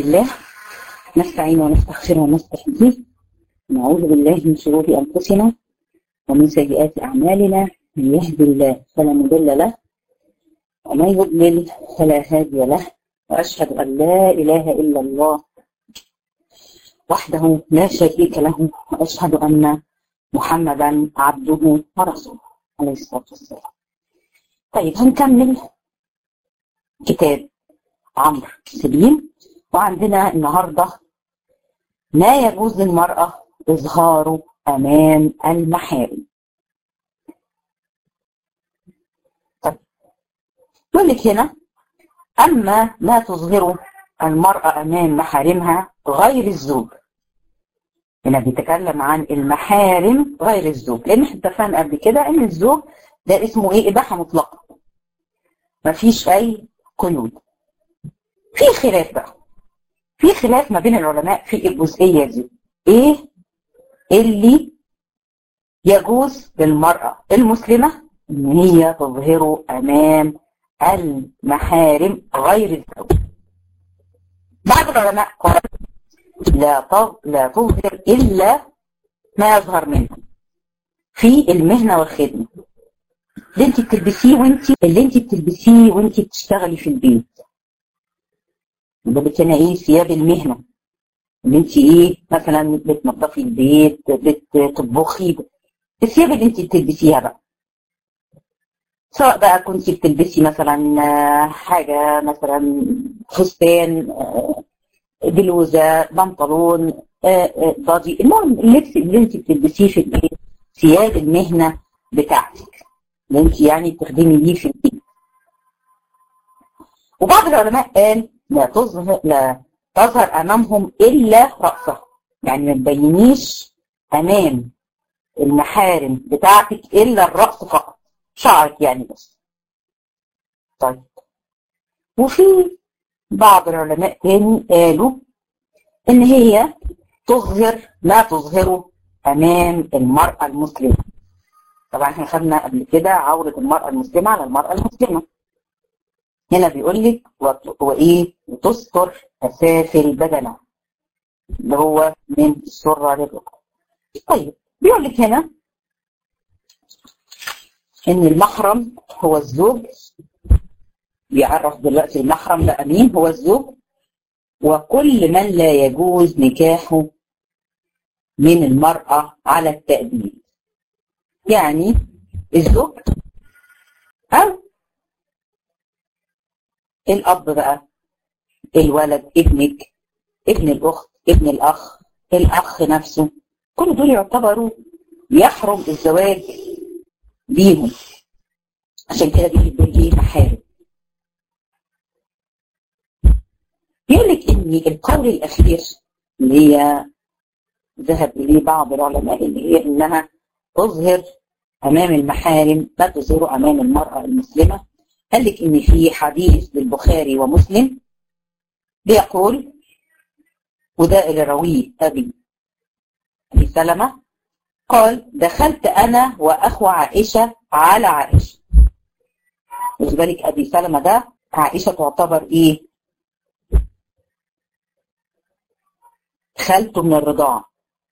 بالله نستعين ونستغفر ونستهديه نعوذ بالله من شرور أنفسنا ومن سيئات أعمالنا من يهد الله فلا مضل له ومن يضلل فلا هادي له وأشهد أن لا إله إلا الله وحده لا شريك له وأشهد أن محمدا عبده ورسوله عليه الصلاة والسلام طيب هنكمل كتاب عمرو سليم وعندنا النهاردة ما يجوز للمرأة إظهاره أمام المحارم طيب يقول لك هنا أما ما تظهره المرأة أمام محارمها غير الزوج هنا بيتكلم عن المحارم غير الزوج لأن احنا اتفقنا قبل كده إن الزوج ده اسمه إيه إباحة مطلقة مفيش أي قيود في خلاف بقى في خلاف ما بين العلماء في الجزئية دي إيه اللي يجوز للمرأة المسلمة إن هي تظهره أمام المحارم غير الزوج بعض العلماء قال لا لا تظهر إلا ما يظهر منها في المهنة والخدمة اللي انت بتلبسيه وانت اللي انت بتلبسيه وانت بتشتغلي في البيت ده هنا ايه ثياب المهنة اللي انت ايه مثلا بتنظفي البيت بتطبخي الثياب اللي انت بتلبسيها بقى سواء بقى كنت بتلبسي مثلا حاجة مثلا فستان بلوزة بنطلون بادي المهم اللبس اللي انت بتلبسيه في البيت ثياب المهنة بتاعتك اللي انت يعني بتخدمي بيه في البيت وبعض العلماء قال لا تظهر لا تظهر امامهم الا راسها يعني ما تبينيش امام المحارم بتاعتك الا الراس فقط شعرك يعني بس طيب وفي بعض العلماء تاني قالوا ان هي تظهر ما تظهره امام المرأة المسلمة طبعا احنا خدنا قبل كده عورة المرأة المسلمة على المرأة المسلمة هنا بيقول لك وايه وتستر اسافل بدنها اللي هو من السرة للركبة طيب بيقول لك هنا ان المحرم هو الزوج بيعرف دلوقتي المحرم بقى مين هو الزوج وكل من لا يجوز نكاحه من المرأة على التأبيد يعني الزوج أو الأب بقى الولد ابنك ابن الأخت ابن الأخ الأخ نفسه كل دول يعتبروا يحرم الزواج بيهم عشان كده بيجي ايه محارم يقول لك ان القول الاخير اللي هي ذهب اليه بعض العلماء اللي هي انها تظهر امام المحارم لا تظهر امام المراه المسلمه قال لك ان في حديث للبخاري ومسلم بيقول وده اللي رويه ابي ابي سلمه قال دخلت انا واخو عائشه على عائشه خد بالك ابي سلمه ده عائشه تعتبر ايه خالته من الرضاعه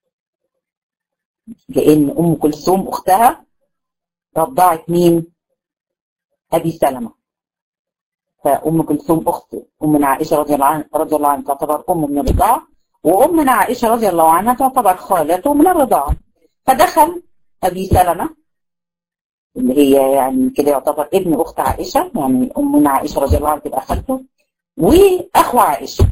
لان ام كلثوم اختها رضعت مين ابي سلمه فام كلثوم اخت امنا عائشه رضي الله عنها رضي الله عنها تعتبر ام من الرضاعه وامنا عائشه رضي الله عنها تعتبر خالته من الرضاعه فدخل ابي سلمه اللي هي يعني كده يعتبر ابن اخت عائشه يعني امنا عائشه رضي الله عنها تبقى خالته واخو عائشه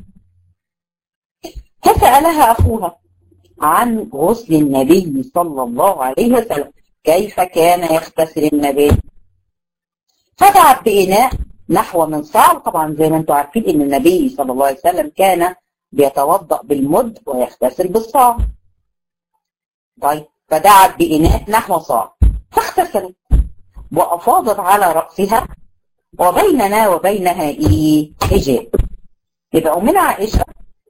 فسالها اخوها عن غسل النبي صلى الله عليه وسلم كيف كان يغتسل النبي فدعت بإناء نحو من صاع طبعا زي ما انتم عارفين ان النبي صلى الله عليه وسلم كان بيتوضأ بالمد ويغتسل بالصاع طيب فدعت بإناء نحو صاع فاغتسلت وأفاضت على رأسها وبيننا وبينها إيه حجاب يبقى أمنا عائشة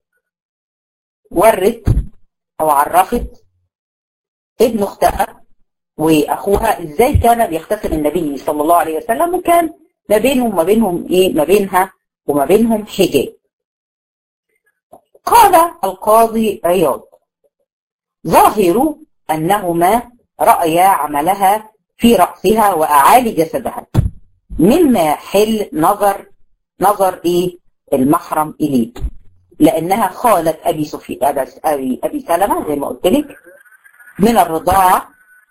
ورت أو عرفت ابن أختها وأخوها إزاي كان بيغتسل النبي صلى الله عليه وسلم وكان ما بينهم وما بينهم إيه ما بينها وما بينهم حجاب قال القاضي عياض ظاهر أنهما رأيا عملها في رأسها وأعالي جسدها مما يحل نظر نظر إيه المحرم إليه لأنها خالة أبي سفيان أبي, أبي سلمة زي ما قلت لك من الرضاعة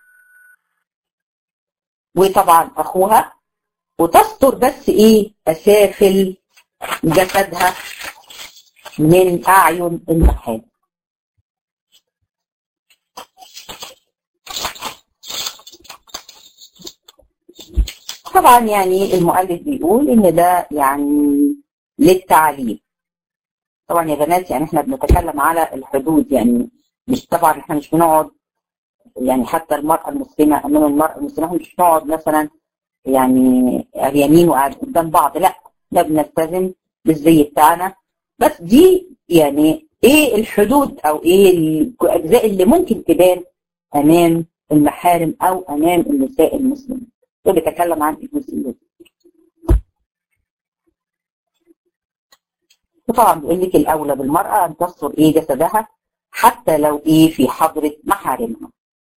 وطبعا أخوها وتستر بس إيه أسافل جسدها من أعين المحارم طبعا يعني المؤلف بيقول ان ده يعني للتعليم طبعا يا بنات يعني احنا بنتكلم على الحدود يعني مش طبعا احنا مش بنقعد يعني حتى المرأة المسلمة امام المرأة المسلمة احنا مش بنقعد مثلا يعني اليمين وقاعد قدام بعض لا ده بنلتزم بالزي بتاعنا بس دي يعني ايه الحدود او ايه الاجزاء اللي ممكن تبان امام المحارم او امام النساء المسلمين ده بيتكلم عن الجزئيه وطبعا بيقول لك الاولى بالمراه ان تستر ايه جسدها حتى لو ايه في حضره محارمها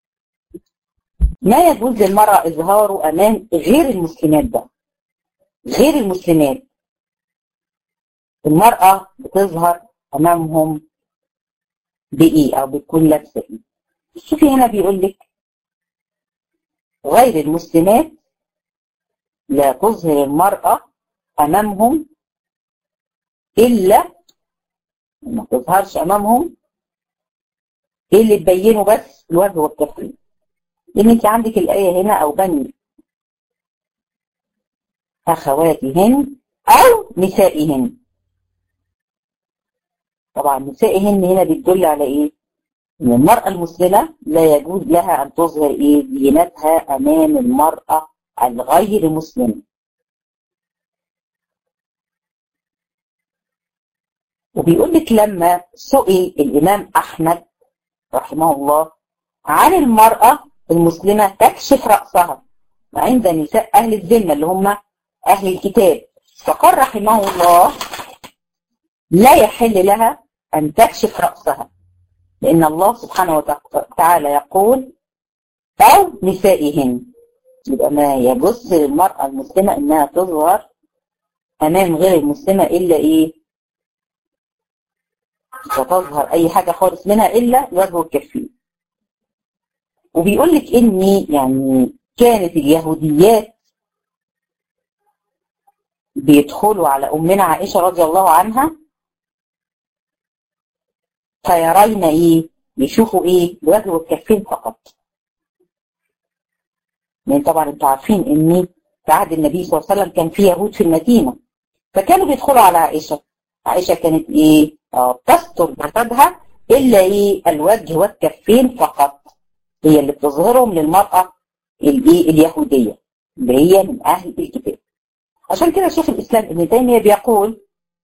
ما يجوز للمرأة إظهاره أمام غير المسلمات ده غير المسلمات المرأة بتظهر أمامهم بإيه أو بتكون لابسة إيه شوفي هنا بيقول لك غير المسلمات لا تظهر المرأة أمامهم إلا ما تظهرش أمامهم إيه اللي تبينه بس الوجه والكفين لأن أنت عندك الآية هنا أو بني أخواتهن أو نسائهن طبعا نسائهن هنا بتدل على إيه؟ إن المرأة المسلمة لا يجوز لها أن تظهر إيه؟ زينتها أمام المرأة الغير مسلمة. وبيقول لك لما سئل الإمام أحمد رحمه الله عن المرأة المسلمة تكشف رأسها عند نساء أهل الذمة اللي هم أهل الكتاب فقال رحمه الله لا يحل لها أن تكشف رأسها لأن الله سبحانه وتعالى يقول أو نسائهن يبقى ما يجوز للمرأة المسلمة إنها تظهر أمام غير المسلمة إلا إيه؟ وتظهر أي حاجة خالص منها إلا وجه الكفين. وبيقول لك إني يعني كانت اليهوديات بيدخلوا على أمنا عائشة رضي الله عنها فيرين ايه يشوفوا ايه الوجه والكفين فقط لان طبعا انتوا عارفين ان في عهد النبي صلى الله عليه وسلم كان في يهود في المدينه فكانوا بيدخلوا على عائشه عائشه كانت ايه اه تستر جسدها الا ايه الوجه والكفين فقط هي اللي بتظهرهم للمراه الايه اليهوديه اللي هي من اهل الكتاب عشان كده شيخ الاسلام ابن تيميه بيقول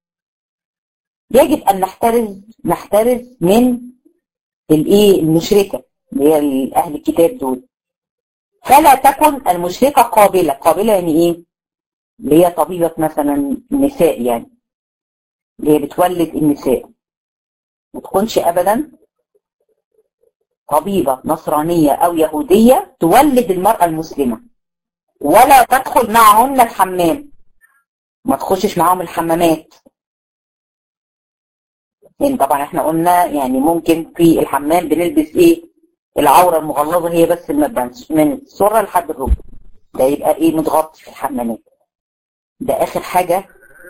يجب ان نحترز نحترز من الايه المشركه اللي هي اهل الكتاب دول فلا تكن المشركه قابله قابله يعني ايه اللي هي طبيبه مثلا النساء يعني اللي هي بتولد النساء ما تكونش ابدا طبيبه نصرانيه او يهوديه تولد المراه المسلمه ولا تدخل معهن الحمام ما تخشش معاهم الحمامات يعني طبعا احنا قلنا يعني ممكن في الحمام بنلبس ايه العورة المغلظة هي بس اللي ما تبانش من السرة لحد الركبة ده يبقى ايه متغطي في الحمامات ده اخر حاجة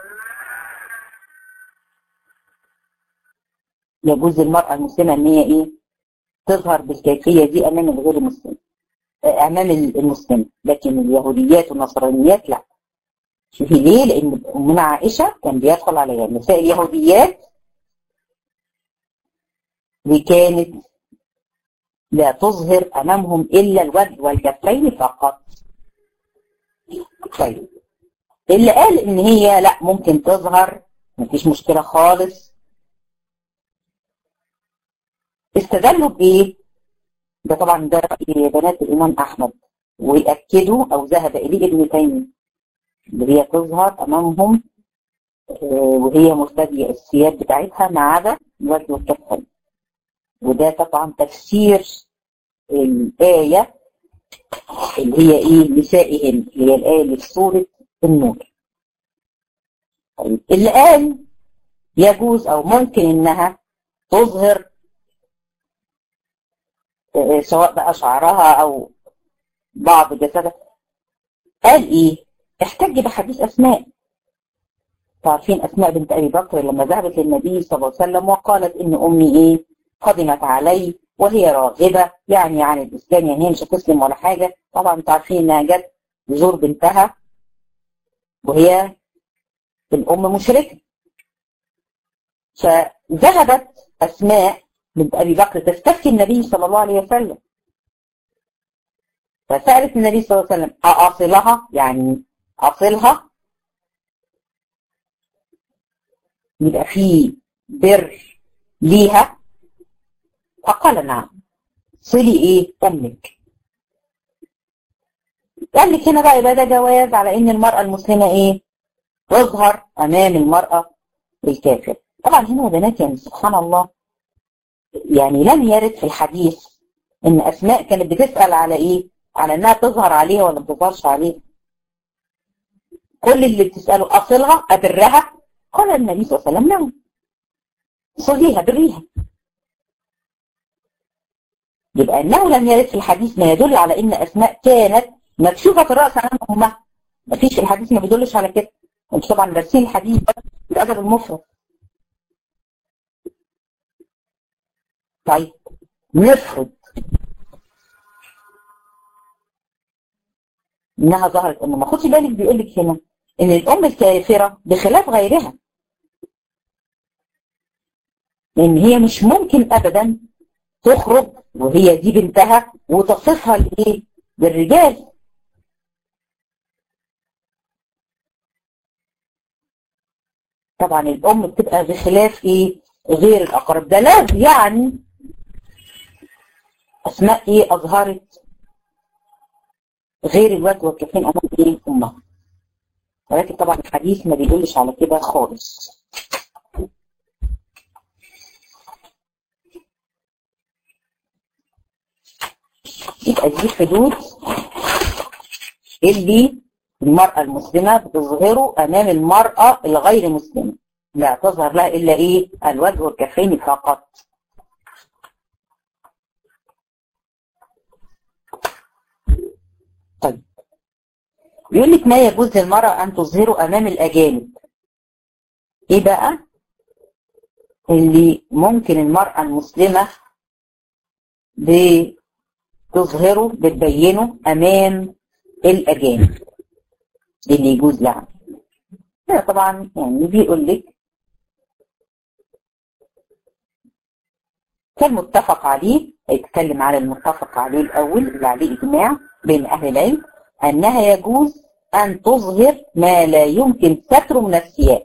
يجوز للمرأة المسلمة ان هي ايه تظهر بالكيفية دي امام الغير المسلم امام المسلم لكن اليهوديات والنصرانيات لا شوفي ليه لان امنا عائشة كان بيدخل عليها النساء اليهوديات وكانت لا تظهر أمامهم إلا الوجه والكفين فقط طيب اللي قال إن هي لا ممكن تظهر مفيش مشكلة خالص استدلوا بإيه؟ ده طبعا ده رأي بنات الإمام أحمد ويأكدوا أو ذهب إليه ابن تيمية اللي هي تظهر أمامهم وهي مرتدية الثياب بتاعتها ما عدا الوجه والكفين وده طبعا تفسير الآية اللي هي ايه نسائهم اللي هي الآية اللي في سورة النور طيب اللي قال يجوز او ممكن انها تظهر سواء بقى شعرها او بعض جسدها قال ايه احتج بحديث اسماء تعرفين اسماء بنت ابي بكر لما ذهبت للنبي صلى الله عليه وسلم وقالت ان امي ايه قدمت علي وهي راغبه يعني عن الاسلام يعني هي مش هتسلم ولا حاجه طبعا انتوا عارفين انها جت تزور بنتها وهي الام مشركه فذهبت اسماء بنت ابي بكر تستفتي النبي صلى الله عليه وسلم فسالت النبي صلى الله عليه وسلم اصلها يعني اصلها يبقى في بر ليها فقال نعم صلي ايه امك قال لك هنا بقى يبقى ده جواز على ان المرأة المسلمة ايه تظهر امام المرأة الكافر طبعا هنا يا بنات يعني سبحان الله يعني لم يرد في الحديث ان اسماء كانت بتسأل على ايه على انها تظهر عليها ولا ما تظهرش عليها كل اللي بتسأله اصلها ابرها قال النبي صلى الله عليه وسلم نعم صليها بريها يبقى انه لم يرد في الحديث ما يدل على ان اسماء كانت مكشوفه الراس عن امها ما فيش الحديث ما بيدلش على كده انتوا طبعا دارسين الحديث الادب المفرد طيب نفرض انها ظهرت امه ما خدش بالك بيقول لك هنا ان الام الكافره بخلاف غيرها لان هي مش ممكن ابدا تخرج وهي دي بنتها وتصفها لايه للرجال طبعا الام بتبقى بخلاف ايه غير الاقرب ده لا يعني اسماء ايه اظهرت غير الوجه والكفين امام ايه امها ولكن طبعا الحديث ما بيدلش على كده خالص يبقى دي حدود اللي المرأة المسلمة بتظهره أمام المرأة الغير مسلمة لا تظهر لها إلا إيه الوجه والكفين فقط طيب بيقول لك ما يجوز للمرأة أن تظهره أمام الأجانب إيه بقى اللي ممكن المرأة المسلمة بتظهره بتبينه أمام الأجانب اللي يجوز لها هنا طبعا يعني بيقول لك كالمتفق عليه هيتكلم على المتفق عليه الأول اللي عليه إجماع بين أهل العلم أنها يجوز أن تظهر ما لا يمكن ستره من الثياب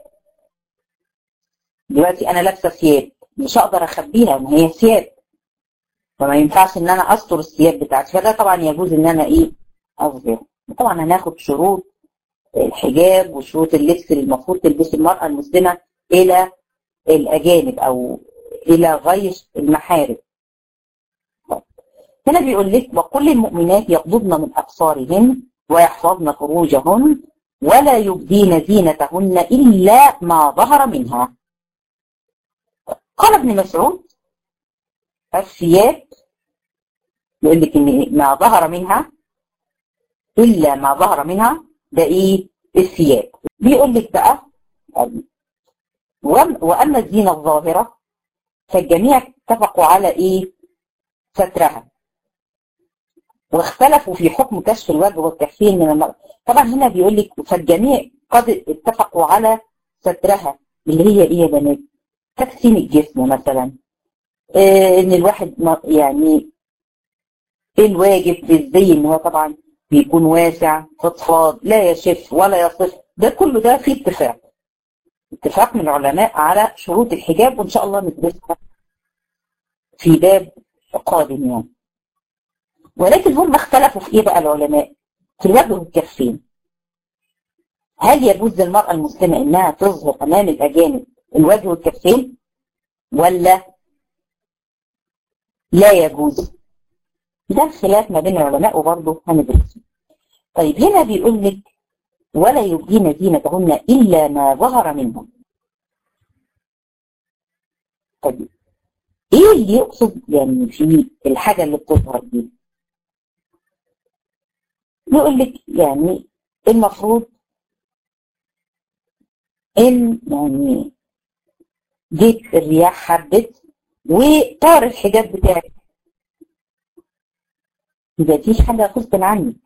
دلوقتي أنا لابسة ثياب مش هقدر أخبيها ما هي ثياب فما ينفعش إن أنا أستر الثياب بتاعتي فده طبعا يجوز إن أنا إيه أظهر طبعا هناخد شروط الحجاب وشروط اللبس اللي المفروض تلبس المرأة المسلمة إلى الأجانب أو إلى غير المحارم هنا بيقول لك وكل المؤمنات يغضضن من أبصارهن ويحفظن فروجهن ولا يبدين زينتهن إلا ما ظهر منها قال ابن مسعود الثياب يقول لك إن ما ظهر منها إلا ما ظهر منها ده إيه الثياب بيقول لك بقى وأما الزينة الظاهرة فالجميع اتفقوا على إيه سترها واختلفوا في حكم كشف الوجه والتكفين من المرأة طبعا هنا بيقول لك فالجميع قد اتفقوا على سترها اللي هي ايه يا بنات تكسين الجسم مثلا إيه ان الواحد يعني الواجب في الزي ان هو طبعا بيكون واسع فضفاض لا يشف ولا يصف ده كله ده في اتفاق اتفاق من العلماء على شروط الحجاب وان شاء الله ندرسها في باب قادم يعني ولكن هم اختلفوا في ايه بقى العلماء في الوجه والكفين هل يجوز للمرأة المسلمة انها تظهر امام الاجانب الوجه والكفين ولا لا يجوز ده الخلاف ما بين العلماء وبرضه هندرسه طيب هنا بيقول لك ولا يبدين زينتهن الا ما ظهر منهم طيب ايه اللي يقصد يعني في الحاجه اللي بتظهر دي يقول لك يعني المفروض ان يعني جيت الرياح حبت وطار الحجاب بتاعك يبقى دي حاجه غصب عنك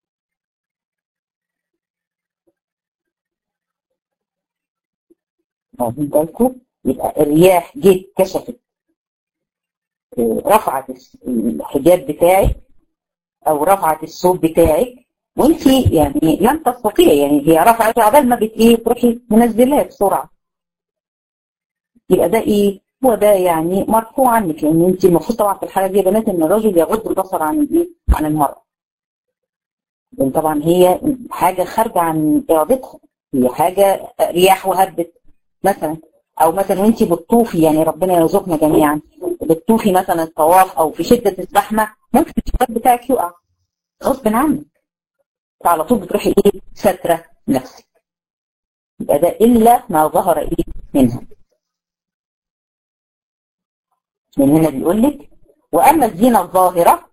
واخدين بالكم يبقى الرياح جيت كشفت رفعت الحجاب بتاعك او رفعت الصوت بتاعك وانت يعني لم تستطيع يعني هي رفعت عبال ما بت ايه تروحي منزلاه بسرعه يبقى ده ايه هو ده يعني مرفوع عنك لان انت المفروض طبعا في الحاله دي يا بنات ان الرجل يغض البصر عن الايه عن المراه لان طبعا هي حاجه خارجه عن ارادتها هي حاجه رياح وهبت مثلا او مثلا وانت بتطوفي يعني ربنا يرزقنا جميعا بتطوفي مثلا الطواف او في شده الزحمه ممكن الشباب بتاعك يقع غصب عنك فعلى طول بتروحي ايه ستره نفسك يبقى ده الا ما ظهر ايه منها من هنا بيقول لك واما الزينه الظاهره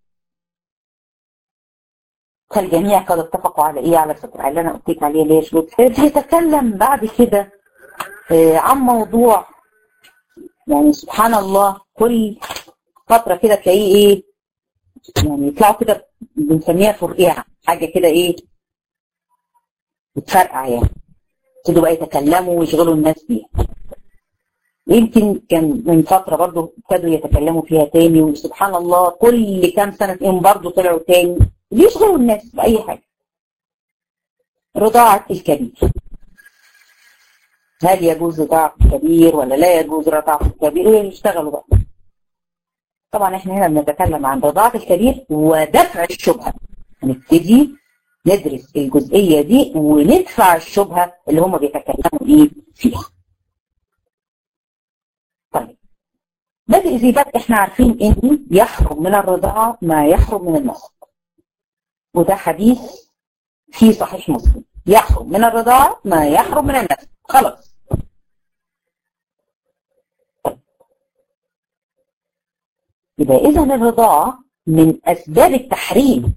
فالجميع قد اتفقوا على ايه على ستر اللي انا قلت لك عليه اللي هي شروط بيتكلم بعد كده عن موضوع يعني سبحان الله كل فترة كده تلاقيه ايه يعني يطلعوا كده بنسميها فرقيعة حاجة كده ايه بتفرقع يعني ابتدوا بقى يتكلموا ويشغلوا الناس بيها يمكن كان من فترة برضو ابتدوا يتكلموا فيها تاني وسبحان الله كل كام سنة تلاقيهم برضو طلعوا تاني بيشغلوا الناس بأي حاجة رضاعة الكبير هل يجوز رضاعة الكبير ولا لا يجوز رضاعة الكبير ويشتغلوا بقى طبعا احنا هنا بنتكلم عن رضاعة الكبير ودفع الشبهة هنبتدي ندرس الجزئية دي وندفع الشبهة اللي هم بيتكلموا ايه فيها طيب بدء زي بدء احنا عارفين ان يحرم من الرضاعة ما يحرم من النصب وده حديث في صحيح مسلم يحرم من الرضاعة ما يحرم من النسب خلاص يبقى إذا الرضاعة من أسباب التحريم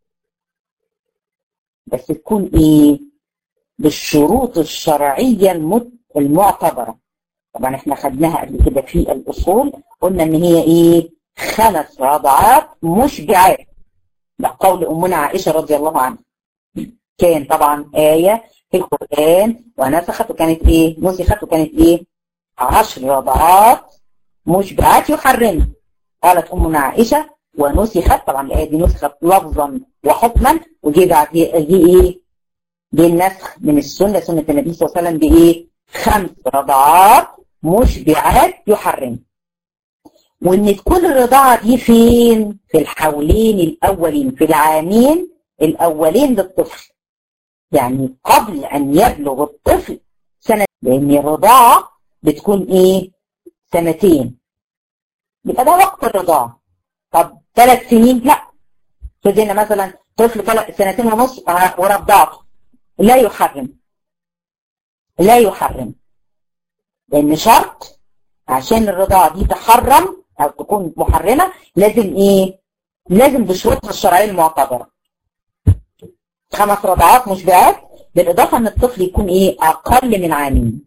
بس تكون إيه بالشروط الشرعية المعتبرة طبعا احنا خدناها قبل كده في الأصول قلنا إن هي إيه خمس رضعات مشبعات ده قول أمنا عائشة رضي الله عنها كان طبعا آية في القرآن ونسخت وكانت إيه نسخت وكانت إيه عشر رضعات مشبعات يحرم قالت أمنا عائشة ونسخت طبعا الآية دي نسخت لفظا وحكما وجي بعد جه إيه جه النسخ من السنة سنة النبي صلى الله عليه وسلم بإيه خمس رضعات مشبعات يحرم وإن تكون الرضاعة دي فين في الحولين الأولين في العامين الأولين للطفل يعني قبل أن يبلغ الطفل سنة لأن الرضاعة بتكون إيه سنتين يبقى ده وقت الرضاعة طب ثلاث سنين لا فدينا مثلا طفل ثلاث سنتين ونص ورضعته لا يحرم لا يحرم لأن شرط عشان الرضاعة دي تحرم أو تكون محرمة لازم إيه لازم بشروطها الشرعية المعتبرة خمس رضعات مشبعات بالإضافة أن الطفل يكون إيه أقل من عامين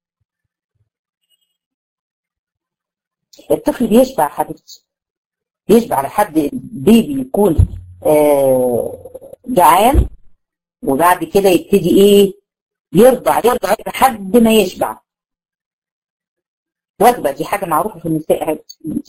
الطفل بيشبع حبيبتي بيشبع لحد بيبي يكون آه جعان وبعد كده يبتدي ايه يرضع يرضع لحد ما يشبع وجبة دي حاجة معروفة في النساء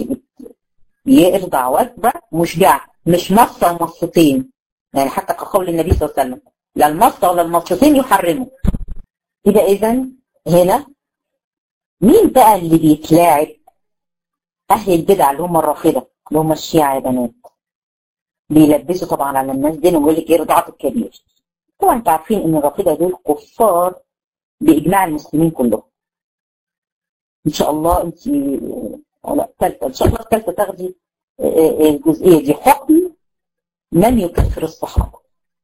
يرضع وجبة مشبعة مش مصة ومصتين يعني حتى كقول النبي صلى الله عليه وسلم لا المصة ولا المصتين يحرموا يبقى اذا هنا مين بقى اللي بيتلاعب أهل البدع اللي هم الرافضة اللي هم الشيعة يا بنات بيلبسوا طبعا على الناس دين ويقول لك ايه رضاعة الكبير طبعا انتوا عارفين ان الرافضه دول كفار باجماع المسلمين كلهم ان شاء الله انت لا ثالثه ان شاء الله الثالثه تاخدي الجزئيه دي حكم من يكفر الصحابه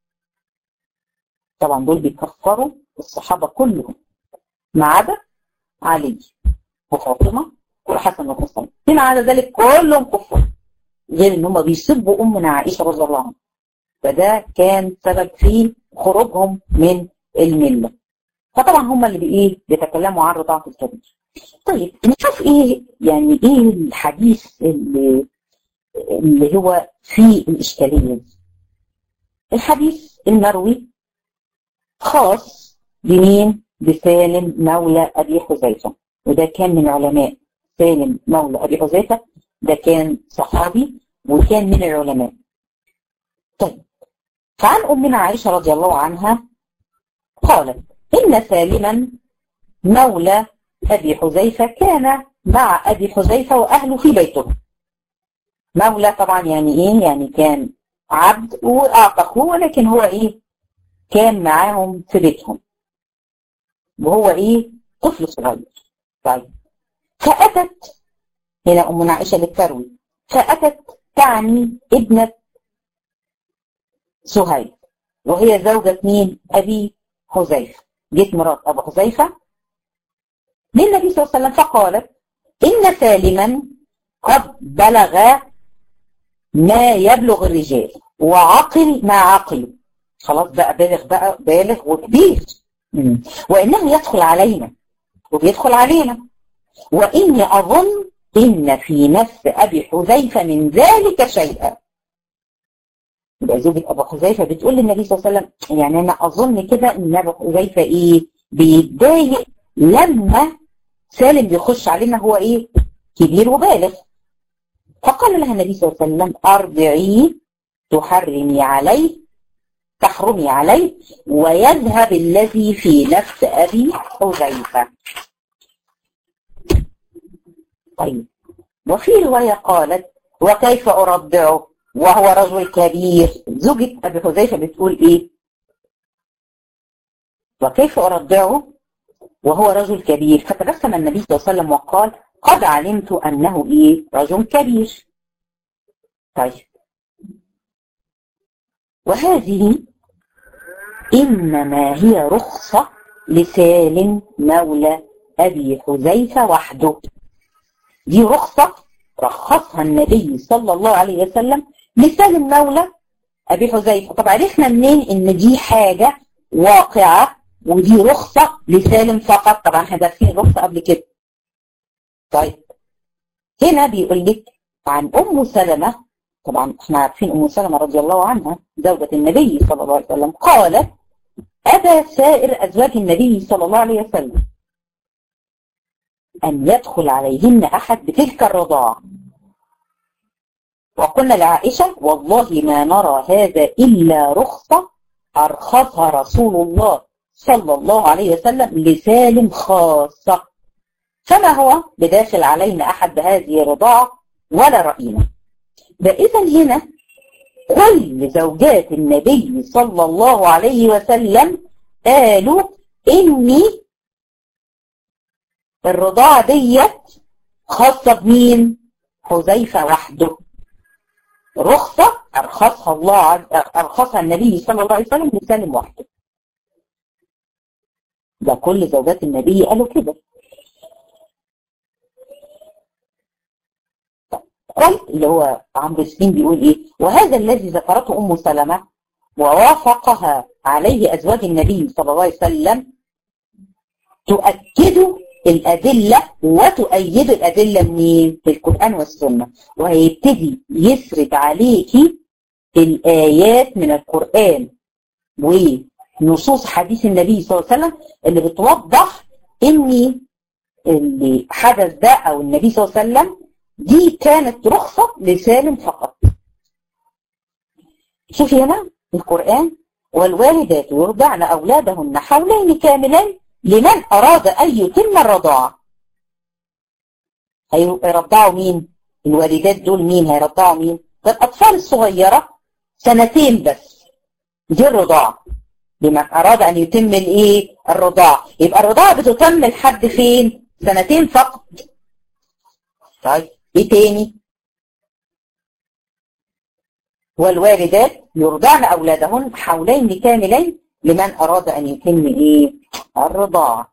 طبعا دول بيكفروا الصحابه كلهم ما عدا علي وفاطمه والحسن والحسين فيما عدا ذلك كلهم كفار غير ان هم بيسبوا امنا عائشه رضي الله عنها فده كان سبب في خروجهم من المله فطبعا هم اللي بايه بيتكلموا عن رضاعه الكبير طيب نشوف ايه يعني ايه الحديث اللي اللي هو فيه الاشكاليه دي الحديث المروي خاص بمين بسالم مولى ابي حذيفه وده كان من علماء سالم مولى ابي حذيفه ده كان صحابي وكان من العلماء طيب فعن امنا عائشه رضي الله عنها قالت ان سالما مولى ابي حذيفه كان مع ابي حذيفه واهله في بيته مولى طبعا يعني ايه يعني كان عبد واعتقوه ولكن هو ايه كان معاهم في بيتهم وهو ايه طفل صغير طيب فاتت هنا امنا عائشه للتروي فاتت تعني ابنه سهيل وهي زوجة مين؟ أبي حذيفة جت مرات أبو حذيفة للنبي صلى الله عليه وسلم فقالت إن سالما قد بلغ ما يبلغ الرجال وعقل ما عقل خلاص بقى بالغ بقى بالغ وكبير وإنه يدخل علينا وبيدخل علينا وإني أظن إن في نفس أبي حذيفة من ذلك شيئا يبقى زوجة أبو حذيفة بتقول للنبي صلى الله عليه وسلم يعني أنا أظن كده إن أبو حذيفة إيه بيتضايق لما سالم بيخش علينا هو إيه كبير وبالغ فقال لها النبي صلى الله عليه وسلم أرضعيه تحرمي عليه تحرمي عليه ويذهب الذي في نفس أبي حذيفة طيب وفي رواية قالت وكيف أرضعه وهو رجل كبير زوجة أبي حذيفة بتقول إيه وكيف أرضعه وهو رجل كبير فتبسم النبي صلى الله عليه وسلم وقال قد علمت أنه إيه رجل كبير طيب وهذه إنما هي رخصة لسالم مولى أبي حذيفة وحده دي رخصة رخصها النبي صلى الله عليه وسلم لسالم مولى أبي حذيفة طب عرفنا منين إن دي حاجة واقعة ودي رخصة لسالم فقط طبعا احنا دارسين الرخصة قبل كده طيب هنا بيقول لك عن أم سلمة طبعا احنا عارفين أم سلمة رضي الله عنها زوجة النبي صلى الله عليه وسلم قالت أبى سائر أزواج النبي صلى الله عليه وسلم أن يدخل عليهن أحد بتلك الرضاعة وقلنا لعائشة والله ما نرى هذا إلا رخصة أرخصها رسول الله صلى الله عليه وسلم لسالم خاصة فما هو بداخل علينا أحد بهذه الرضاعة ولا رأينا فإذا هنا كل زوجات النبي صلى الله عليه وسلم قالوا إني الرضاعة ديت خاصة بمين؟ حذيفة وحده رخصة أرخصها الله عز أرخصها النبي صلى الله عليه وسلم لسالم وحده ده كل زوجات النبي قالوا كده قل اللي هو عمرو السين بيقول ايه وهذا الذي ذكرته ام سلمة ووافقها عليه ازواج النبي صلى الله عليه وسلم تؤكد الأدلة وتؤيد الأدلة منين؟ في القرآن والسنة وهيبتدي يسرد عليكي الآيات من القرآن ونصوص حديث النبي صلى الله عليه وسلم اللي بتوضح إن اللي حدث ده أو النبي صلى الله عليه وسلم دي كانت رخصة لسالم فقط شوفي هنا القرآن والوالدات يرضعن أولادهن حولين كاملين لمن أراد أن يتم الرضاعة هيرضعوا مين الوالدات دول مين هيرضعوا مين الأطفال الصغيرة سنتين بس دي الرضاعة لمن أراد أن يتم الإيه الرضاعة يبقى الرضاعة بتتم لحد فين سنتين فقط طيب إيه تاني والوالدات يرضعن أولادهن حولين كاملين لمن أراد أن يتم إيه الرضاعة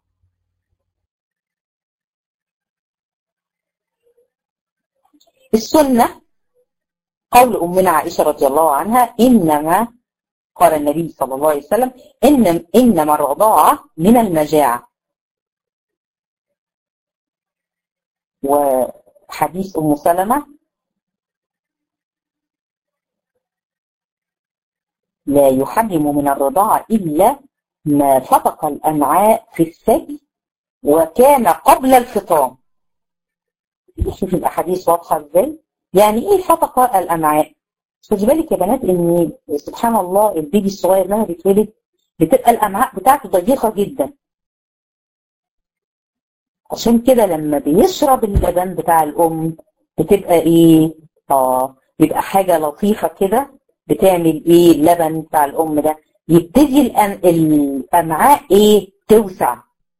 السنة قول أمنا عائشة رضي الله عنها إنما قال النبي صلى الله عليه وسلم إن إنما الرضاعة من المجاعة وحديث أم سلمة لا يحرم من الرضاعة إلا ما فتق الأمعاء في الثدي وكان قبل الفطام شوف الأحاديث واضحة إزاي يعني إيه فتق الأمعاء خدي بالك يا بنات إن سبحان الله البيبي الصغير لما بيتولد بتبقى الأمعاء بتاعته ضيقة جدا عشان كده لما بيشرب اللبن بتاع الأم بتبقى إيه آه بيبقى حاجة لطيفة كده بتعمل إيه اللبن بتاع الأم ده يبتدي الأمعاء إيه توسع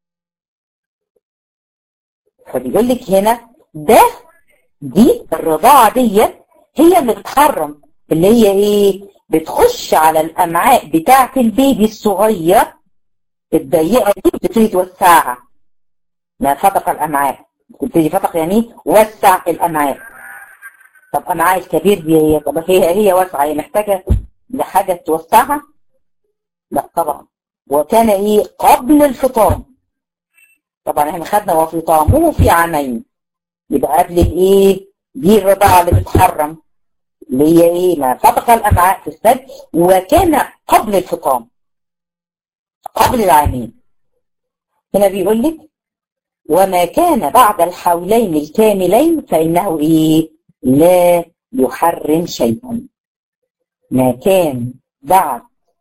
فبيقول لك هنا ده دي الرضاعة ديت هي اللي بتحرم اللي هي ايه بتخش على الامعاء بتاعة البيبي الصغير الضيقة دي بتبتدي توسعها ما فتق الامعاء بتبتدي فتق يعني وسع الامعاء طب امعاء الكبير دي هي طب هي هي واسعة هي محتاجة لحاجة توسعها لا طبعا وكان ايه قبل الفطام طبعا احنا خدنا وفطامه في عامين يبقى قبل الايه دي الرضاعة اللي بتحرم اللي هي ايه ما فتق الامعاء في الثدي وكان قبل الفطام قبل العامين هنا بيقول لك وما كان بعد الحولين الكاملين فانه ايه لا يحرم شيئا ما كان بعد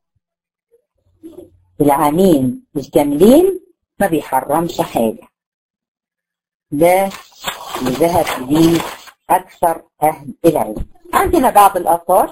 العامين الكاملين ما بيحرمش حاجة ده اللي ذهب ليه أكثر أهل العلم عندنا بعض الآثار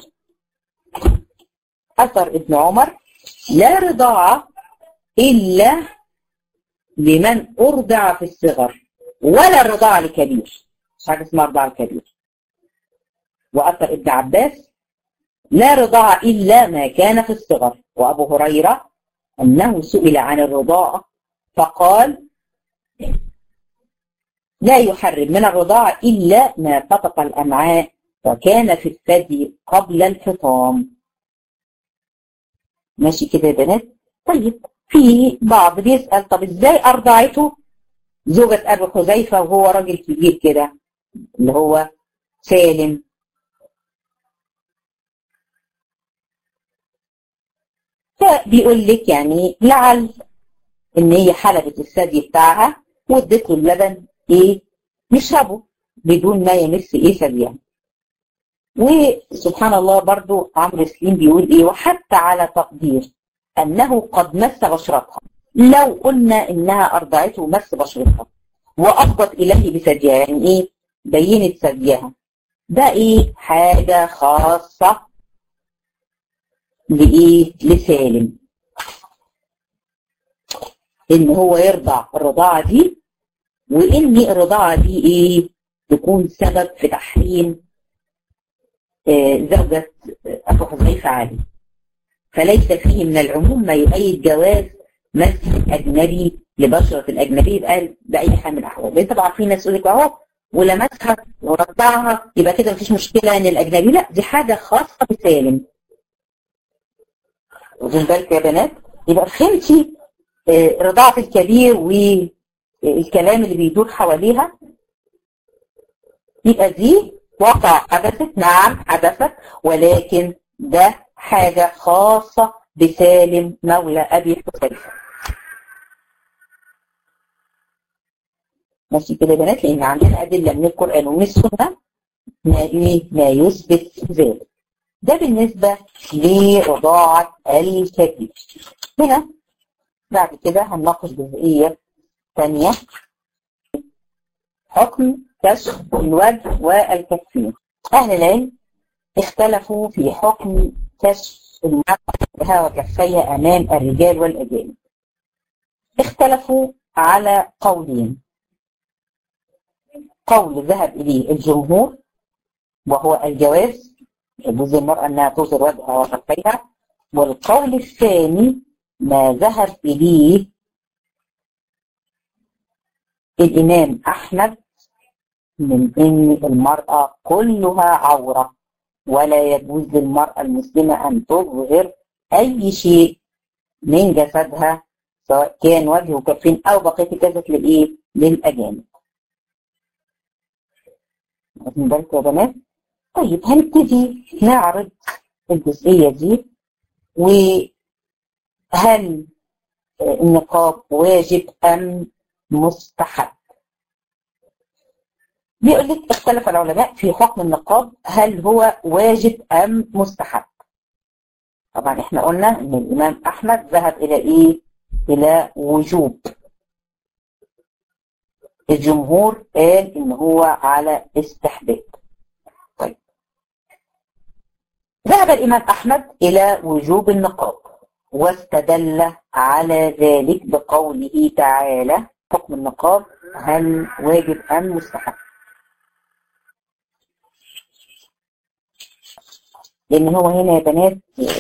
أثر ابن عمر لا رضاعة إلا لمن أرضع في الصغر ولا رضاعة لكبير مش حاجة اسمها رضاعة الكبير وأثر ابن عباس لا رضاعة إلا ما كان في الصغر وأبو هريرة أنه سئل عن الرضاعة فقال لا يحرم من الرضاعة إلا ما فتق الأمعاء وكان في الثدي قبل الفطام ماشي كده يا بنات طيب في بعض بيسأل طب ازاي أرضعته زوجة أبو حذيفة وهو راجل كبير كده اللي هو سالم فبيقول لك يعني لعل ان هي حلبت الثدي بتاعها وادت له اللبن ايه يشربه بدون ما يمس ايه ثديها وسبحان الله برضو عمرو سليم بيقول ايه وحتى على تقدير انه قد مس بشرتها لو قلنا انها ارضعته ومس بشرتها وافضت اليه بثديها يعني ايه بينت ثديها ده ايه حاجة خاصة لايه لسالم ان هو يرضع الرضاعة دي وان الرضاعة دي ايه تكون سبب في تحريم آه زوجة ابو حذيفة علي فليس فيه من العموم ما يؤيد جواز مس الاجنبي لبشرة الاجنبي بقى باي حال من الاحوال انت طبعا في ناس يقول لك اهو ولمسها ورضعها يبقى كده مفيش مشكلة ان الاجنبي لا دي حاجة خاصة بسالم واخدين بالك يا بنات يبقى فهمتي رضاعة الكبير والكلام اللي بيدور حواليها يبقى دي واقع حدثت نعم حدثت ولكن ده حاجة خاصة بسالم مولى أبي حذيفة ماشي كده يا بنات لأن عندنا أدلة من القرآن ومن السنة ما ما يثبت ذلك ده بالنسبة لرضاعة الكبير هنا بعد كده هنناقش جزئية ثانية حكم كشف الوجه والكفين أهل العلم اختلفوا في حكم كشف المرأة وجهها وكفيها أمام الرجال والأجانب اختلفوا على قولين قول ذهب إليه الجمهور وهو الجواز يجوز المرأة أنها تظهر وجهها وكفيها والقول الثاني ما ذهب إليه الإمام أحمد من أن المرأة كلها عورة ولا يجوز للمرأة المسلمة أن تظهر أي شيء من جسدها سواء كان وجه وكفين أو بقية الجسد لإيه؟ للأجانب. واخدين بالكم يا بنات؟ طيب هنبتدي نعرض الجزئية دي وهل النقاب واجب أم مستحب؟ بيقول لك اختلف العلماء في حكم النقاب هل هو واجب ام مستحب طبعا احنا قلنا ان الامام احمد ذهب الى ايه الى وجوب الجمهور قال ان هو على استحباب طيب ذهب الامام احمد الى وجوب النقاب واستدل على ذلك بقوله تعالى حكم النقاب هل واجب ام مستحب لان هو هنا يا بنات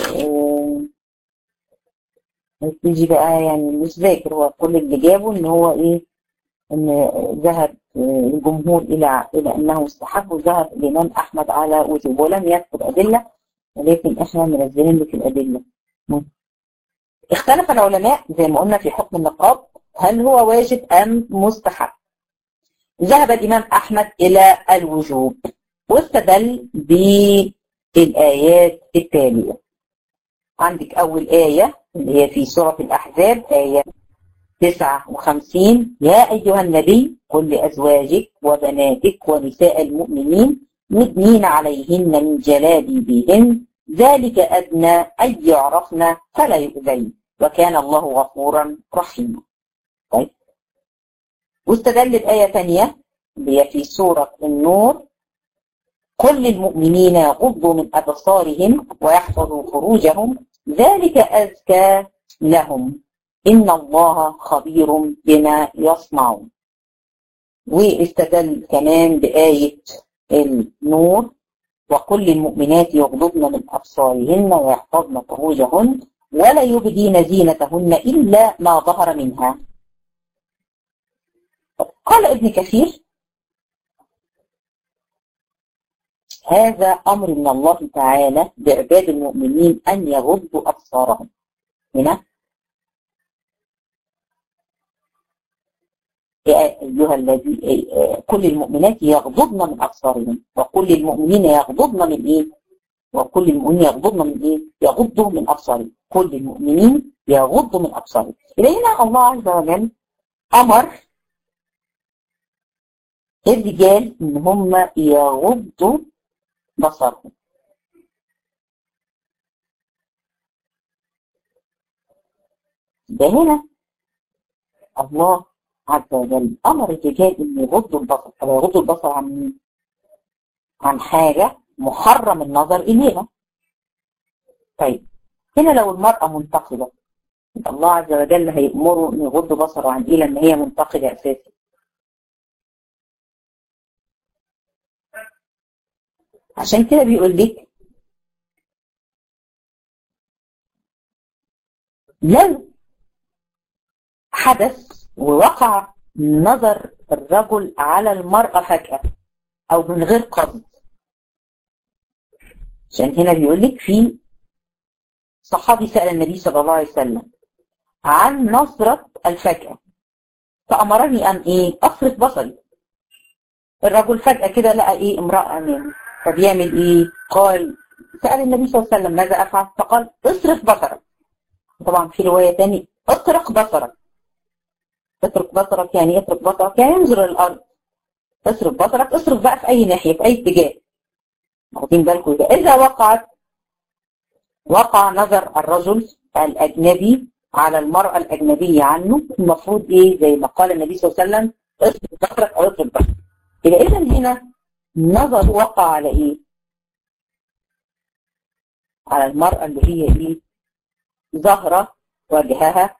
تيجي بقى يعني مش ذاكر هو كل اللي جابه ان هو ايه ان ذهب الجمهور الى الى انه مستحب وذهب الامام احمد على وجوب ولم يذكر ادله ولكن احنا منزلين لك الادله اختلف العلماء زي ما قلنا في حكم النقاب هل هو واجب ام مستحب ذهب الامام احمد الى الوجوب واستدل ب الآيات التالية عندك أول آية اللي هي في سورة الأحزاب آية 59 يا أيها النبي قل لأزواجك وبناتك ونساء المؤمنين يدنين عليهن من جلابيبهن ذلك أدنى أن يعرفن فلا يؤذين وكان الله غفورا رحيما طيب واستدل بآية ثانية اللي هي في سورة النور كل المؤمنين يغضوا من أبصارهم ويحفظوا فروجهم ذلك أزكى لهم إن الله خبير بما يصنعون واستدل كمان بآية النور وكل المؤمنات يغضضن من أبصارهن ويحفظن فروجهن ولا يبدين زينتهن إلا ما ظهر منها قال ابن كثير هذا أمر من الله تعالى بعباد المؤمنين أن يغضوا أبصارهم هنا يا أيها الذي كل المؤمنات يغضضن من أبصارهم وكل المؤمنين يغضضن من إيه؟ وكل المؤمنين يغضضن من إيه؟ يغضوا من أبصارهم كل المؤمنين يغضوا من أبصارهم إلى هنا الله عز وجل أمر الرجال إن هم يغضوا بصرهم ده هنا الله عز وجل امر الرجال ان يغضوا البصر طب يغضوا البصر عن مين؟ عن حاجه محرم النظر اليها طيب هنا لو المراه منتقده الله عز وجل هيأمره ان يغض بصره عن ايه لما هي منتقده اساسا عشان كده بيقول لك لو حدث ووقع نظر الرجل على المرأة فجأة أو من غير قصد عشان هنا بيقول لك في صحابي سأل النبي صلى الله عليه وسلم عن نظرة الفجأة فأمرني أن إيه أصرف بصري الرجل فجأة كده لقى إيه امرأة أمامه فبيعمل إيه قال سأل النبي صلى الله عليه وسلم ماذا أفعل فقال اصرف بصرك طبعا في رواية تاني اطرق بصرك اترك بصرك يعني اترك بصرك يعني انظر الارض اصرف بصرك اصرف بقى في اي ناحيه في اي اتجاه واخدين بالكم ده اذا وقعت وقع نظر الرجل الاجنبي على المراه الاجنبيه عنه المفروض ايه زي ما قال النبي صلى الله عليه وسلم اصرف بصرك او اصرف بصرك يبقى اذا هنا نظر وقع على ايه على المرأة اللي هي ايه ظاهرة وجهها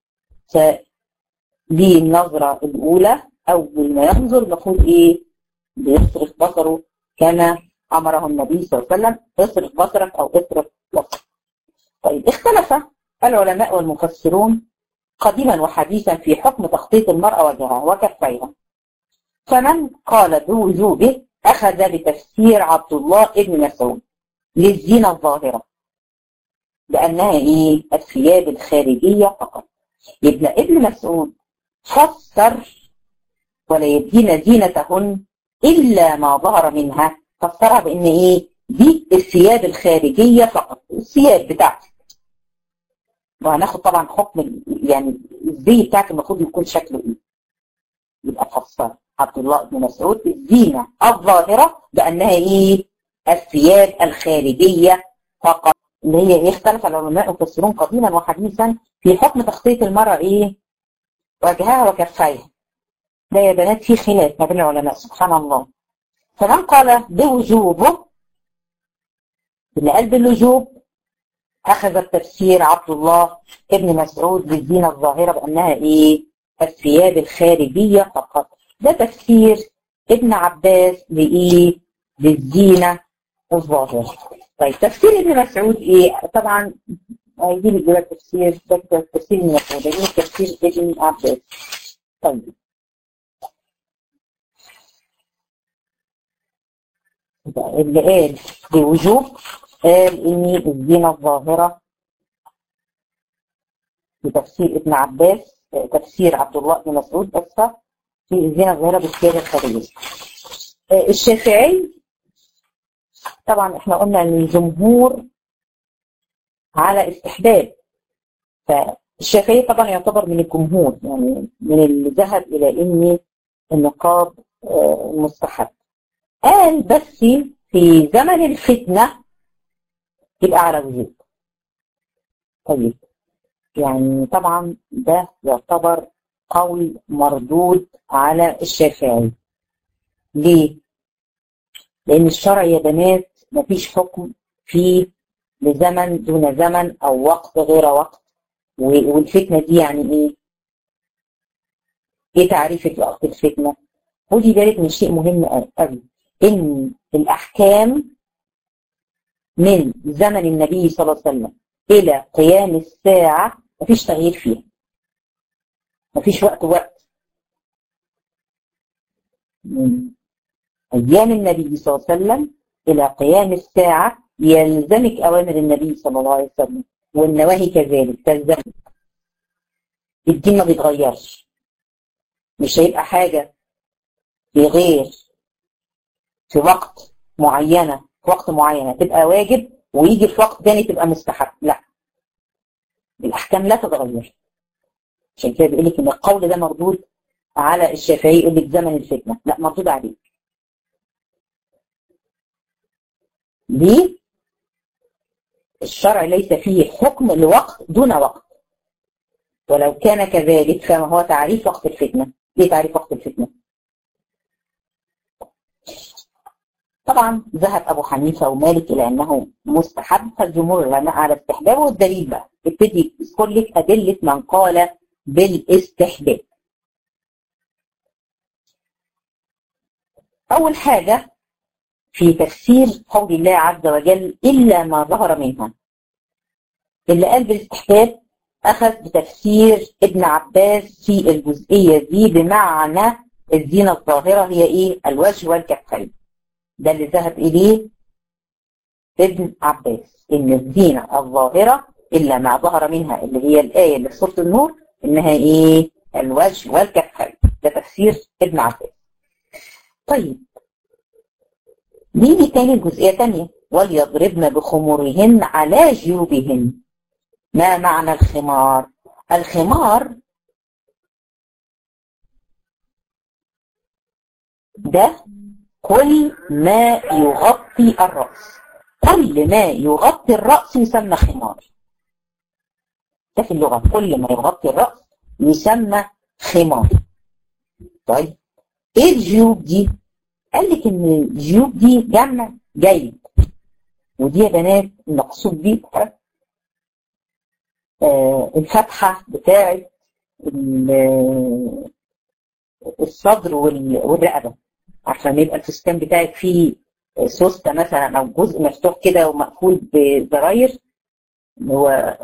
دي النظرة الأولى أول ما ينظر المفروض إيه بيصرف بصره كما أمره النبي صلى الله عليه وسلم اصرف بصرك أو اصرف بصرك طيب اختلف العلماء والمفسرون قديما وحديثا في حكم تخطيط المرأة وجهها وكفيها فمن قال بوجوبه أخذ بتفسير عبد الله ابن مسعود للزينة الظاهرة لأنها إيه الثياب الخارجية فقط ابن ابن مسعود فسر ولا يبدين زينتهن إلا ما ظهر منها فسرها بأن إيه دي الثياب الخارجية فقط الثياب بتاعتك وهناخد طبعا حكم يعني الزي بتاعك المفروض يكون شكله إيه يبقى فسر عبد الله بن مسعود الزينة الظاهرة بأنها إيه الثياب الخارجية فقط اللي هي إيه اختلف العلماء المفسرون قديما وحديثا في حكم تخطيط المرأة إيه وجهها وكفيها ده يا بنات في خلاف ما بين العلماء سبحان الله فمن قال بوجوبه اللي قال بالوجوب أخذ التفسير عبد الله ابن مسعود بالزينة الظاهرة بأنها إيه الثياب الخارجية فقط ده تفسير ابن عباس لإيه للزينة الظاهرة طيب تفسير ابن مسعود إيه طبعا هيجيب لي تفسير ده تفسير ابن مسعود هيجيب تفسير ابن عباس طيب اللي قال بوجوب قال إن الزينة الظاهرة بتفسير ابن عباس تفسير عبد الله بن مسعود بس في الزينة الظاهرة بالسيادة الخارجية الشافعي طبعا احنا قلنا ان الجمهور على استحباب فالشافعي طبعا يعتبر من الجمهور يعني من اللي ذهب الى ان النقاب مستحب قال بس في زمن الفتنة يبقى على وجوب طيب يعني طبعا ده يعتبر قول مردود على الشافعي ليه؟ لأن الشرع يا بنات مفيش حكم فيه لزمن دون زمن أو وقت غير وقت والفتنة دي يعني إيه؟ إيه تعريف وقت الفتنة؟ خدي بالك من شيء مهم قوي إن الأحكام من زمن النبي صلى الله عليه وسلم إلى قيام الساعة مفيش تغيير فيها مفيش وقت وقت من أيام النبي صلى الله عليه وسلم إلى قيام الساعة يلزمك أوامر النبي صلى الله عليه وسلم والنواهي كذلك تلزمك الدين ما بيتغيرش مش هيبقى حاجة في غير في وقت معينة في وقت معينة تبقى واجب ويجي في وقت تاني تبقى مستحب لا الأحكام لا تتغير عشان كده بيقول لك إن القول ده مردود على الشافعي يقول لك زمن الفتنة لا مردود عليه ليه؟ الشرع ليس فيه حكم لوقت دون وقت ولو كان كذلك فما هو تعريف وقت الفتنة ليه تعريف وقت الفتنة؟ طبعا ذهب أبو حنيفة ومالك إلى أنه مستحب فالجمهور العلماء على استحبابه والدليل بقى ابتدي يذكر لك أدلة من قال بالاستحباب أول حاجة في تفسير قول الله عز وجل إلا ما ظهر منها اللي قال بالاستحباب أخذ بتفسير ابن عباس في الجزئية دي بمعنى الزينة الظاهرة هي إيه الوجه والكفين ده اللي ذهب إليه ابن عباس إن الزينة الظاهرة إلا ما ظهر منها اللي هي الآية اللي في سورة النور إنها إيه الوجه والكفين ده تفسير ابن عباس طيب نيجي تاني جزئية تانية وليضربن بخمورهن على جيوبهن ما معنى الخمار الخمار ده كل ما يغطي الرأس كل ما يغطي الرأس يسمى خمار ده في اللغة كل ما يغطي الرأس يسمى خمار طيب ايه الجيوب دي قال لك ان الجيوب دي جمع جيب ودي يا بنات المقصود بيها آه الفتحة بتاعة الصدر والرقبة عشان يبقى الفستان بتاعك فيه سوستة مثلا أو جزء مفتوح كده ومقفول بزراير هو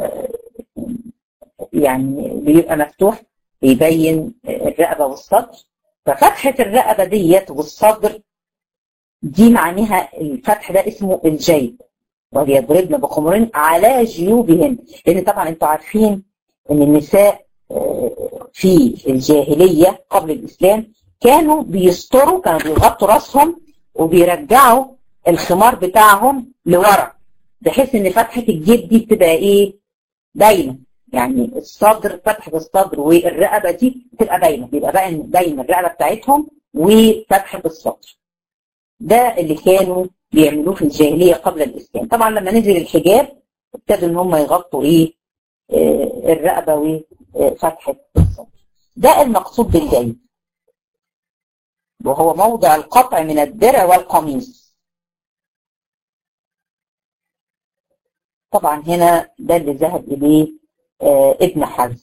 يعني بيبقى مفتوح بيبين الرقبة والصدر ففتحة الرقبة ديت والصدر دي معناها الفتح ده اسمه الجيب وليضربن بخمرين على جيوبهن لان طبعا انتوا عارفين ان النساء في الجاهلية قبل الاسلام كانوا بيستروا كانوا بيغطوا راسهم وبيرجعوا الخمار بتاعهم لورا بحيث ان فتحة الجيب دي بتبقى ايه باينة يعني الصدر فتحة الصدر والرقبة دي بتبقى باينة بيبقى باين باين الرقبة بتاعتهم وفتحة الصدر ده اللي كانوا بيعملوه في الجاهلية قبل الإسلام طبعا لما نزل الحجاب ابتدوا ان هم يغطوا ايه آه الرقبة وفتحة الصدر ده المقصود بالجيب وهو موضع القطع من الدرع والقميص طبعا هنا ده اللي ذهب إليه آه ابن حزم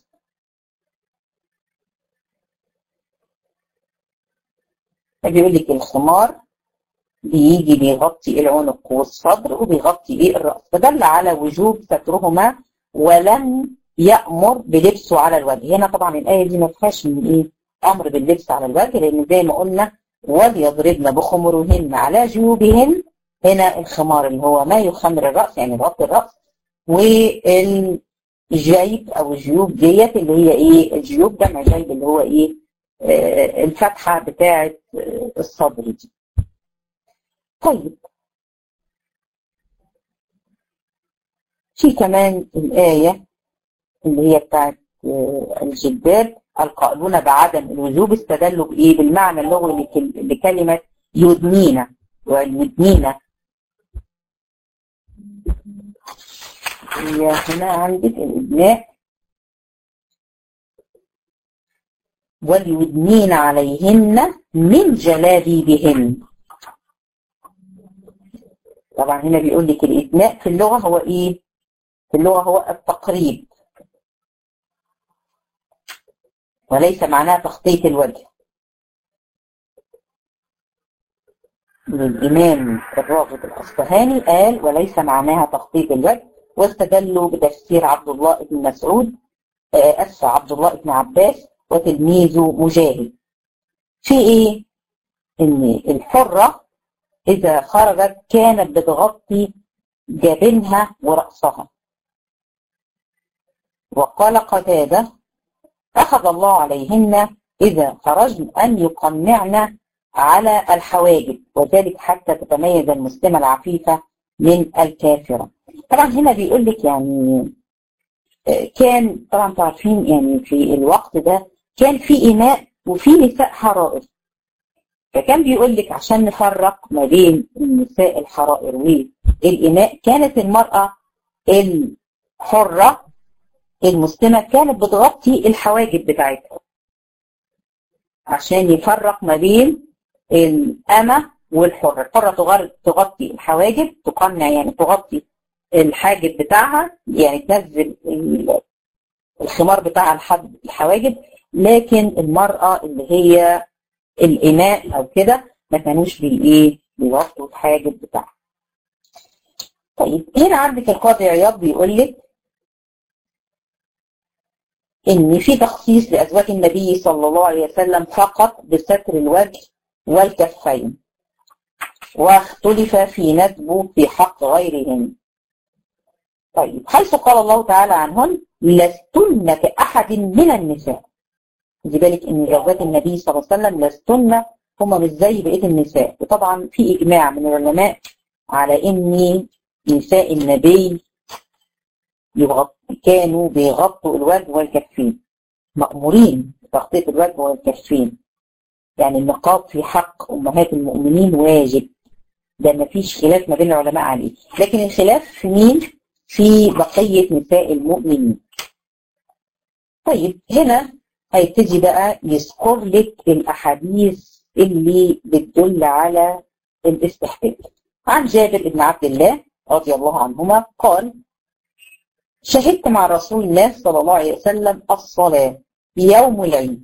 بيقول لك الخمار بيجي بيغطي العنق والصدر وبيغطي بيه الرأس فدل على وجوب سترهما ولم يأمر بلبسه على الوجه هنا طبعا الآية دي ما فيهاش من إيه أمر باللبس على الوجه لأن زي ما قلنا وليضربن بخمرهن على جيوبهن هنا الخمار اللي هو ما يخمر الرأس يعني يغطي الرأس والجيب أو الجيوب ديت اللي هي إيه الجيوب جمع جيب اللي هو إيه آه الفتحة بتاعة آه الصدر دي طيب في كمان الآية اللي هي بتاعت الجبال القائلون بعدم الوجوب استدلوا بإيه بالمعنى اللغوي لكلمة يدنينا ويدنينا هي هنا عندك الإبناء وليدنين عليهن من جلابيبهن طبعا هنا بيقول لك الإدناء في اللغة هو إيه؟ في اللغة هو التقريب وليس معناه تخطيط الوجه الإمام الراغب الأصفهاني قال وليس معناها تخطيط الوجه واستدلوا بتفسير عبد الله بن مسعود أسف عبد الله بن عباس وتلميذه مجاهد في إيه؟ إن الحرة إذا خرجت كانت بتغطي جبينها ورأسها وقال قتادة أخذ الله عليهن إذا خرجن أن يقنعن على الحواجب وذلك حتى تتميز المسلمة العفيفة من الكافرة طبعا هنا بيقول لك يعني كان طبعا تعرفين يعني في الوقت ده كان في إماء وفي نساء حرائر فكان بيقول لك عشان نفرق ما بين النساء الحرائر والإماء كانت المرأة الحرة المسلمة كانت بتغطي الحواجب بتاعتها عشان يفرق ما بين الأمة والحرة الحرة تغطي الحواجب تقنع يعني تغطي الحاجب بتاعها يعني تنزل الخمار بتاعها لحد الحواجب لكن المرأة اللي هي الإماء أو كده ما كانوش بالإيه بيغطوا الحاجب بتاعها طيب هنا عندك القاضي عياض بيقول لك ان في تخصيص لازواج النبي صلى الله عليه وسلم فقط بستر الوجه والكفين واختلف في ندبه في حق غيرهم طيب حيث قال الله تعالى عنهن لستن كأحد من النساء خدي بالك ان زوجات النبي صلى الله عليه وسلم لستن هما مش زي بقيه النساء وطبعا في اجماع من العلماء على ان نساء النبي يغط... كانوا بيغطوا الوجه والكفين مأمورين بتغطية الوجه والكفين يعني النقاب في حق أمهات المؤمنين واجب ده ما فيش خلاف ما بين العلماء عليه لكن الخلاف في مين في بقية نساء المؤمنين طيب هنا هيبتدي بقى يذكر لك الأحاديث اللي بتدل على الاستحباب عن جابر بن عبد الله رضي الله عنهما قال شهدت مع رسول الله صلى الله عليه وسلم الصلاة يوم العيد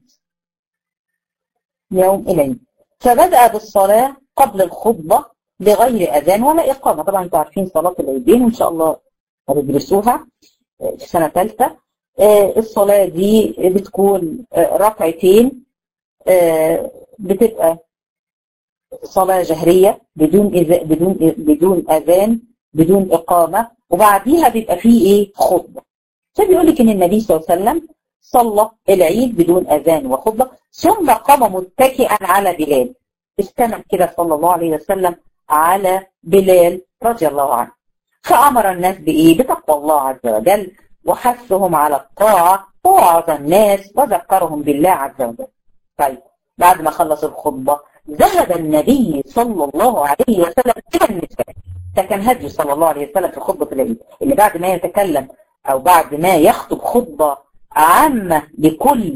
يوم العيد فبدأ بالصلاة قبل الخطبة بغير أذان ولا إقامة طبعا انتوا عارفين صلاة العيدين وإن شاء الله هتدرسوها في سنة ثالثة الصلاة دي بتكون ركعتين بتبقى صلاة جهرية بدون بدون بدون أذان بدون إقامة وبعديها بيبقى فيه إيه خطبة فبيقول لك إن النبي صلى الله عليه وسلم صلى العيد بدون أذان وخطبة ثم قام متكئا على بلال استند كده صلى الله عليه وسلم على بلال رضي الله عنه فأمر الناس بإيه بتقوى الله عز وجل وحثهم على الطاعة ووعظ الناس وذكرهم بالله عز وجل طيب بعد ما خلص الخطبة ذهب النبي صلى الله عليه وسلم إلى النساء ده كان هدي صلى الله عليه وسلم في خطبة العيد اللي بعد ما يتكلم أو بعد ما يخطب خطبة عامة لكل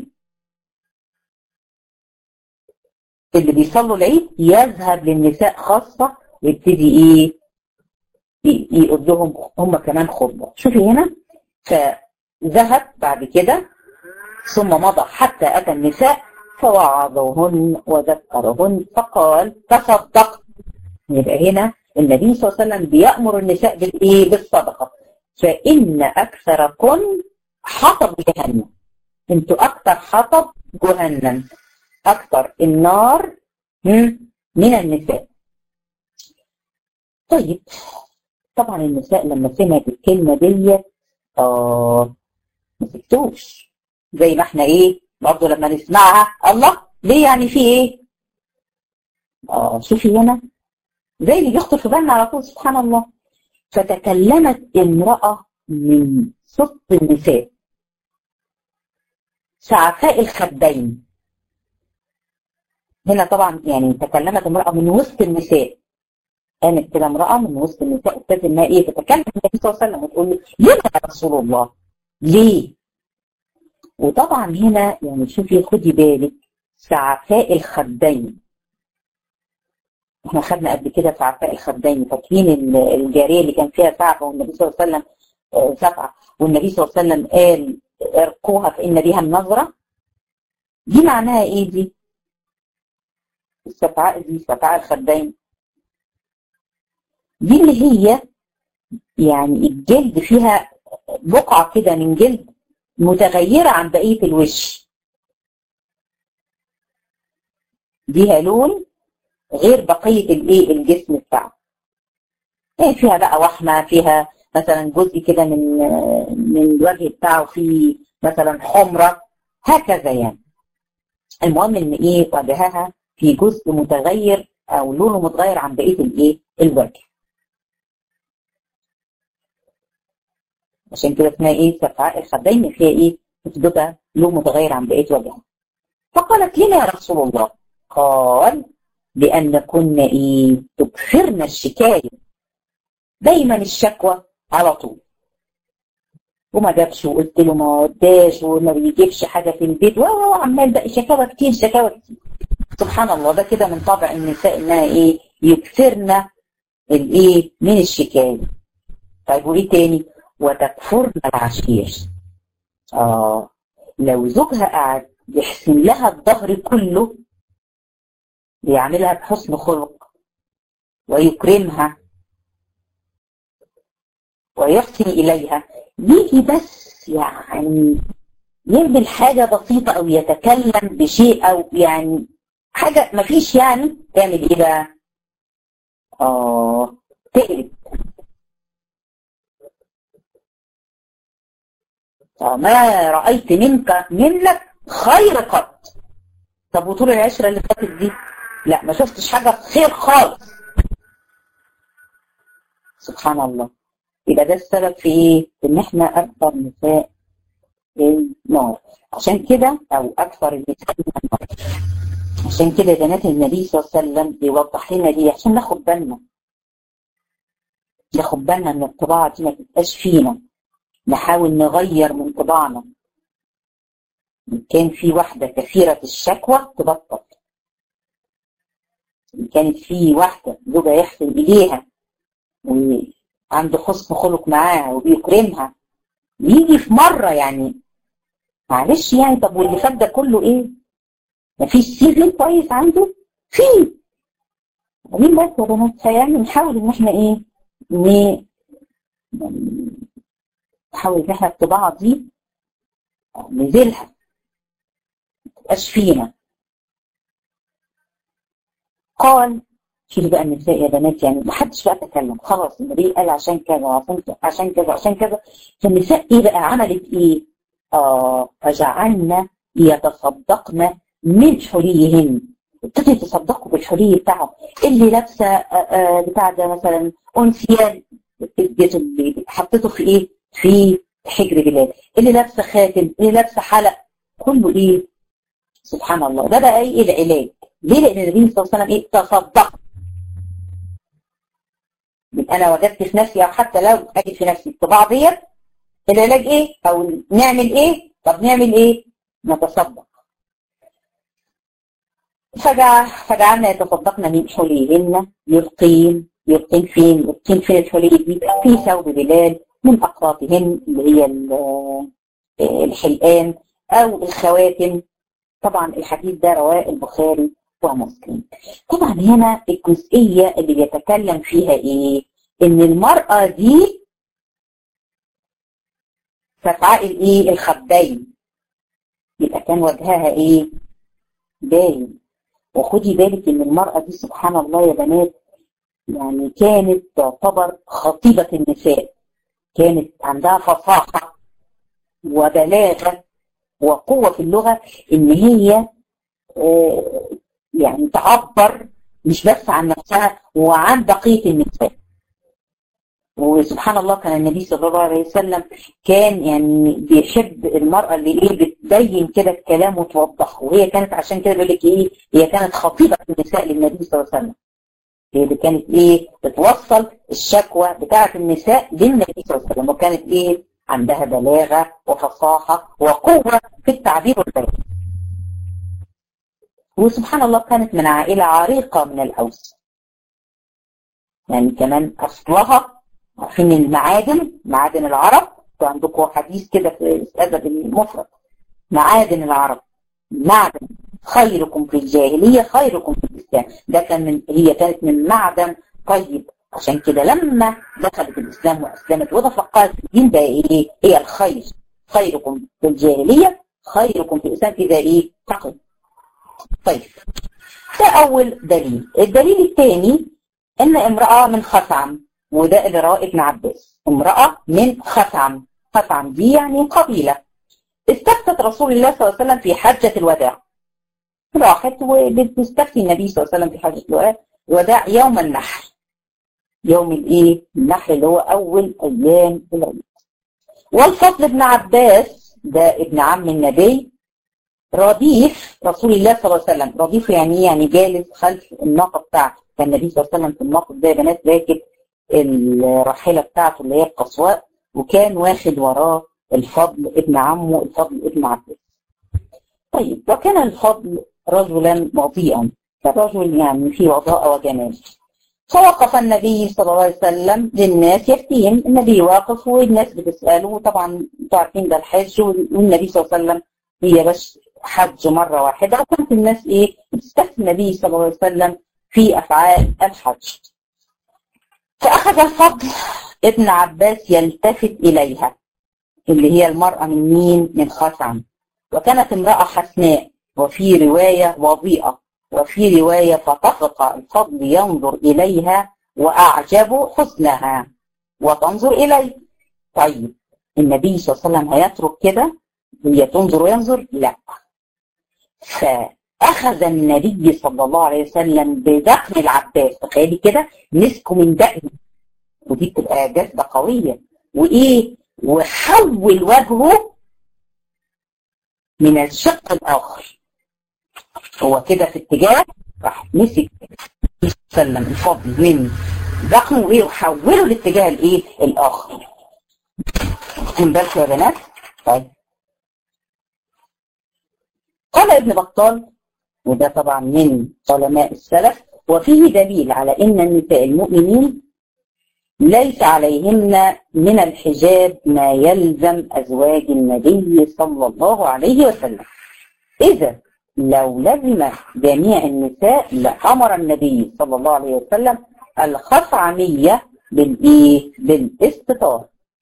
اللي بيصلوا العيد يذهب للنساء خاصة ويبتدي ايه يقول لهم هم كمان خطبة شوفي هنا فذهب بعد كده ثم مضى حتى أتى النساء فوعظوهن وذكرهن فقال تصدق يبقى هنا النبي صلى الله عليه وسلم بيأمر النساء بالإيه بالصدقة فإن أكثركن حطب جهنم انتوا أكثر حطب جهنم أكثر النار من النساء طيب طبعا النساء لما سمعت الكلمة دي آه ما سكتوش زي ما احنا ايه برضه لما نسمعها الله ليه يعني في ايه اه شوفي هنا زي اللي بيخطر في بالنا على طول سبحان الله فتكلمت امرأة من صوت النساء سعفاء الخدين هنا طبعا يعني تكلمت امرأة من وسط النساء قامت كده امرأة من وسط النساء ابتدت انها ايه تتكلم النبي صلى الله عليه وسلم وتقول له ليه يا رسول الله؟ ليه؟ وطبعا هنا يعني شوفي خدي بالك سعفاء الخدين احنا خدنا قبل كده سعفاء الخدين فاكرين الجاريه اللي كان فيها سعفه والنبي صلى الله عليه وسلم سفعه والنبي صلى الله عليه وسلم قال ارقوها فان بها النظره دي معناها ايه دي؟ السفعاء دي سفعاء الخدين دي اللي هي يعني الجلد فيها بقعة كده من جلد متغيرة عن بقية الوش ليها لون غير بقية الايه الجسم بتاعه ايه فيها بقى وحمة فيها مثلا جزء كده من من الوجه بتاعه فيه مثلا حمرة هكذا يعني المهم ان ايه وجهها في جزء متغير او لونه متغير عن بقية الايه الوجه عشان كده اسمها ايه سفعاء الخدين فيها ايه بتبقى لون متغير عن بقيه وجهها فقالت لنا يا رسول الله قال لأن كنا ايه تكثرن الشكاية دايما الشكوى على طول وما جابش وقلت له ما وداش وما بيجيبش حاجه في البيت وهو عمال بقى شكاوى كتير شكاوى كتير سبحان الله ده كده من طبع النساء انها ايه يكثرن الايه من الشكايه طيب وايه تاني وتكفرن العشير اه لو زوجها قعد يحسن لها الظهر كله يعملها بحسن خلق ويكرمها ويحسن إليها يجي بس يعني يعمل حاجة بسيطة أو يتكلم بشيء أو يعني حاجة مفيش يعني تعمل إيه بقى؟ آه تقلب ما رأيت منك منك خير قط طب وطول العشرة اللي فاتت دي لا ما شفتش حاجة خير خالص سبحان الله يبقى ده السبب في ايه؟ في ان احنا اكثر نساء النار عشان كده او اكثر النساء النار عشان كده بنات النبي صلى الله عليه وسلم بيوضح لنا دي عشان ناخد بالنا ناخد بالنا ان الطباعة دي ما تبقاش فينا نحاول نغير من طباعنا إن كان في واحدة كثيرة الشكوى تبطل إن كانت في واحدة زوجها يحسن إليها عنده حسن خلق معاها وبيكرمها يجي في مرة يعني معلش يعني طب واللي فات ده كله ايه؟ مفيش سيزون كويس عنده؟ فيه مين بس يا بنات فيعني نحاول ان احنا ايه؟ ن نحاول ان احنا الطباعة دي نزيلها متبقاش فينا قال شوفي بقى النساء يا بنات يعني ما حدش بقى تكلم خلاص النبي قال عشان كذا وعشان كذا عشان كذا عشان كذا فالنساء ايه بقى عملت ايه؟ اه فجعلنا يتصدقن من حليهن ابتدوا يتصدقوا بالحلي بتاعهم اللي لابسه آه بتاع ده مثلا انسيان حطيته في ايه؟ في حجر بلال اللي لابسه خاتم اللي لابسه حلق كله ايه؟ سبحان الله ده بقى ايه العلاج ليه؟ لان النبي صلى الله عليه وسلم ايه؟ تصدق انا وجدت في نفسي او حتى لو اجد في نفسي الطباع ديت العلاج ايه؟ او نعمل ايه؟ طب نعمل ايه؟ نتصدق فجع فجعلنا يتصدقن من حليهن يلقين يلقين فين؟ يلقين فين الحلي دي؟ في ثوب بلال من أقراطهن اللي هي الحلقان أو الخواتم طبعا الحديث ده رواه البخاري ومسلم طبعا هنا الجزئية اللي بيتكلم فيها إيه؟ إن المرأة دي تفعل الإيه؟ الخدين يبقى كان وجهها إيه؟ باين وخدي بالك إن المرأة دي سبحان الله يا بنات يعني كانت تعتبر خطيبة النساء كانت عندها فصاحة وبلاغة وقوة في اللغة إن هي يعني تعبر مش بس عن نفسها وعن بقية النساء وسبحان الله كان النبي صلى الله عليه وسلم كان يعني بيحب المرأة اللي ايه بتبين كده الكلام وتوضحه وهي كانت عشان كده بيقول لك ايه هي كانت خطيبة النساء للنبي صلى الله عليه وسلم هي اللي كانت ايه بتوصل الشكوى بتاعة النساء للنبي صلى الله عليه وسلم وكانت ايه عندها بلاغة وفصاحة وقوة في التعبير والبيان وسبحان الله كانت من عائلة عريقة من الأوس يعني كمان أصلها عارفين المعادن معادن العرب عندكم حديث كده في الأدب المفرد معادن العرب معدن خيركم في الجاهلية خيركم في الإسلام ده كان من هي كانت من معدن طيب عشان كده لما دخلت الإسلام وأسلمت وتفقهت في الدين ده إيه هي الخير خيركم في الجاهلية خيركم في الإسلام إذا إيه تقل طيب ده أول دليل الدليل الثاني إن امرأة من خثعم وده اللي رواه ابن عباس امرأة من خثعم خثعم دي يعني قبيلة استفتت رسول الله صلى الله عليه وسلم في حجة الوداع راحت وبتستفتي النبي صلى الله عليه وسلم في حجة الوداع يوم النحر يوم الايه النحر اللي هو اول ايام العيد والفضل بن عباس ده ابن عم النبي رديف رسول الله صلى الله عليه وسلم رديف يعني يعني جالس خلف الناقه بتاعته كان النبي صلى الله عليه وسلم في الموقف ده يا بنات راكب الراحله بتاعته اللي هي القصواء وكان واخد وراه الفضل ابن عمه الفضل ابن عباس طيب وكان الفضل رجلا وضيئا كرجل يعني في وضاء وجمال فوقف النبي صلى الله عليه وسلم للناس يفتيهم النبي واقف والناس بتسأله طبعا انتوا عارفين ده الحج والنبي صلى الله عليه وسلم هي بس حج مرة واحدة وكانت الناس ايه بتستفتي النبي صلى الله عليه وسلم في أفعال الحج فأخذ الفضل ابن عباس يلتفت إليها اللي هي المرأة من مين؟ من خثعم وكانت امرأة حسناء وفي رواية وضيئة وفي رواية فطفق الفضل ينظر إليها وأعجب حسنها وتنظر إليه طيب النبي صلى الله عليه وسلم هيترك كده هي تنظر وينظر لا فأخذ النبي صلى الله عليه وسلم بدقن العباس تخيلي كده مسكه من دقنه ودي بتبقى جذبة قوية وإيه وحول وجهه من الشق الآخر هو كده في اتجاه راح مسك سلم الفضل من دقنه وايه وحوله لاتجاه الايه الاخر من بالكم يا بنات طيب قال ابن بطال وده طبعا من علماء السلف وفيه دليل على ان النساء المؤمنين ليس عليهن من الحجاب ما يلزم أزواج النبي صلى الله عليه وسلم إذا لو لزم جميع النساء لأمر النبي صلى الله عليه وسلم الخصعمية بالإيه؟ بالاستطار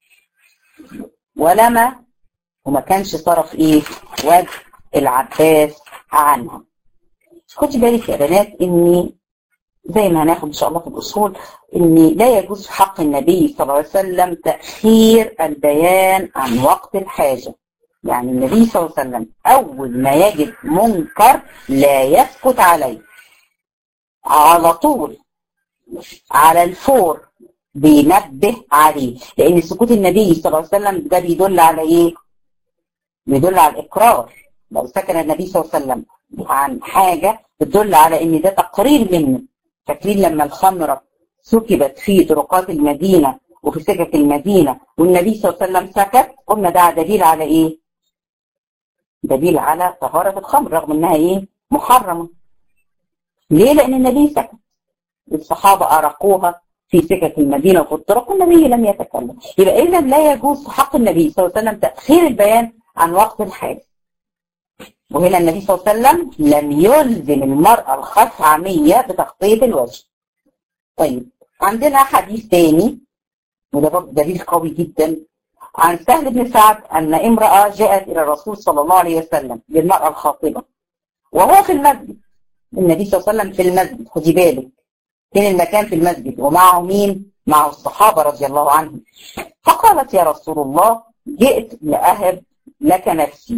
ولما وما كانش صرف إيه؟ وجه العباس عنها خدي بالك يا بنات إن زي ما هناخد إن شاء الله في الأصول إن لا يجوز في حق النبي صلى الله عليه وسلم تأخير البيان عن وقت الحاجة يعني النبي صلى الله عليه وسلم أول ما يجد منكر لا يسكت عليه على طول على الفور بينبه عليه لأن سكوت النبي صلى الله عليه وسلم ده بيدل على إيه؟ بيدل على الإقرار لو سكن النبي صلى الله عليه وسلم عن حاجة بتدل على إن ده تقرير منه فاكرين لما الخمرة سكبت في طرقات المدينة وفي سكك المدينة والنبي صلى الله عليه وسلم سكت قلنا ده دليل على إيه؟ دليل على طهارة الخمر رغم إنها إيه؟ محرمة ليه؟ لأن النبي سكت الصحابة أرقوها في سكك المدينة وفي الطرق والنبي لم يتكلم يبقى إذا لا يجوز في حق النبي صلى الله عليه وسلم تأخير البيان عن وقت الحاجة وهنا النبي صلى الله عليه وسلم لم يلزم المرأة الخصعمية بتغطية الوجه طيب عندنا حديث تاني وده برضه دليل قوي جدا عن سهل بن سعد أن امرأة جاءت إلى الرسول صلى الله عليه وسلم للمرأة الخاطبة وهو في المسجد النبي صلى الله عليه وسلم في المسجد خدي بالك فين المكان في المسجد ومعه مين؟ معه الصحابة رضي الله عنهم فقالت يا رسول الله جئت لأهب لك نفسي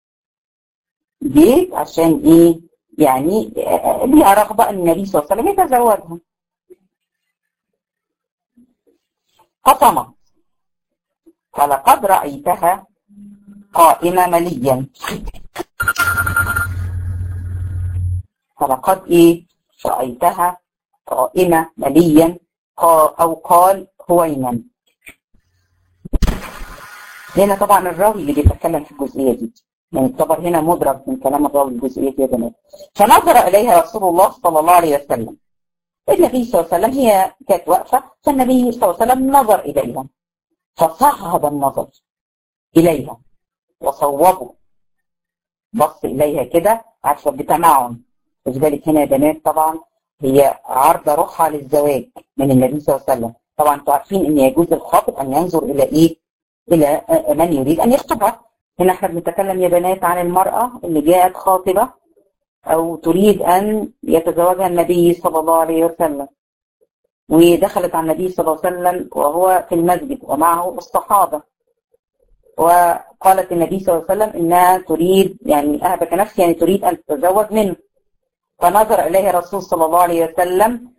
جيت عشان ايه يعني ليها رغبة ان النبي صلى الله عليه وسلم يتزوجها فطمت فلقد رأيتها قائمة مليا فلقد ايه رأيتها قائمة مليا او قال هوينا هنا طبعا الراوي اللي بيتكلم في الجزئية دي يعني يعتبر هنا مدرك من كلام الراوي الجزئية دي يا بنات فنظر إليها رسول الله صلى الله عليه وسلم النبي صلى الله عليه وسلم هي كانت واقفة فالنبي صلى الله عليه وسلم نظر إليها فصعد النظر إليها وصوبه بص إليها كده عارفة بتمعن خد بالك هنا يا بنات طبعا هي عارضة روحها للزواج من النبي صلى الله عليه وسلم طبعا انتوا عارفين ان يجوز الخاطب ان ينظر الى ايه الى من يريد ان يخطبها هنا احنا بنتكلم يا بنات عن المرأة اللي جاءت خاطبة او تريد ان يتزوجها النبي صلى الله عليه وسلم ودخلت على النبي صلى الله عليه وسلم وهو في المسجد ومعه الصحابة وقالت النبي صلى الله عليه وسلم انها تريد يعني اهبك نفسي يعني تريد ان تتزوج منه فنظر اليه الرسول صلى الله عليه وسلم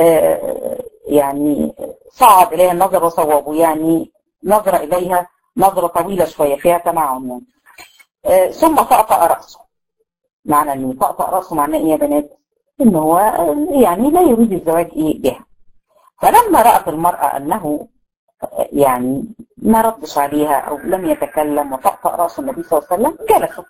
يعني صعد اليها النظر وصوابه يعني نظر اليها نظرة طويلة شوية فيها تمعن يعني. آه ثم طأطأ رأسه معنى ان طأطأ رأسه معناه ايه يا بنات ان هو يعني لا يريد الزواج ايه بها فلما رأت المرأة انه يعني ما ردش عليها او لم يتكلم وطأطأ رأس النبي صلى الله عليه وسلم جلست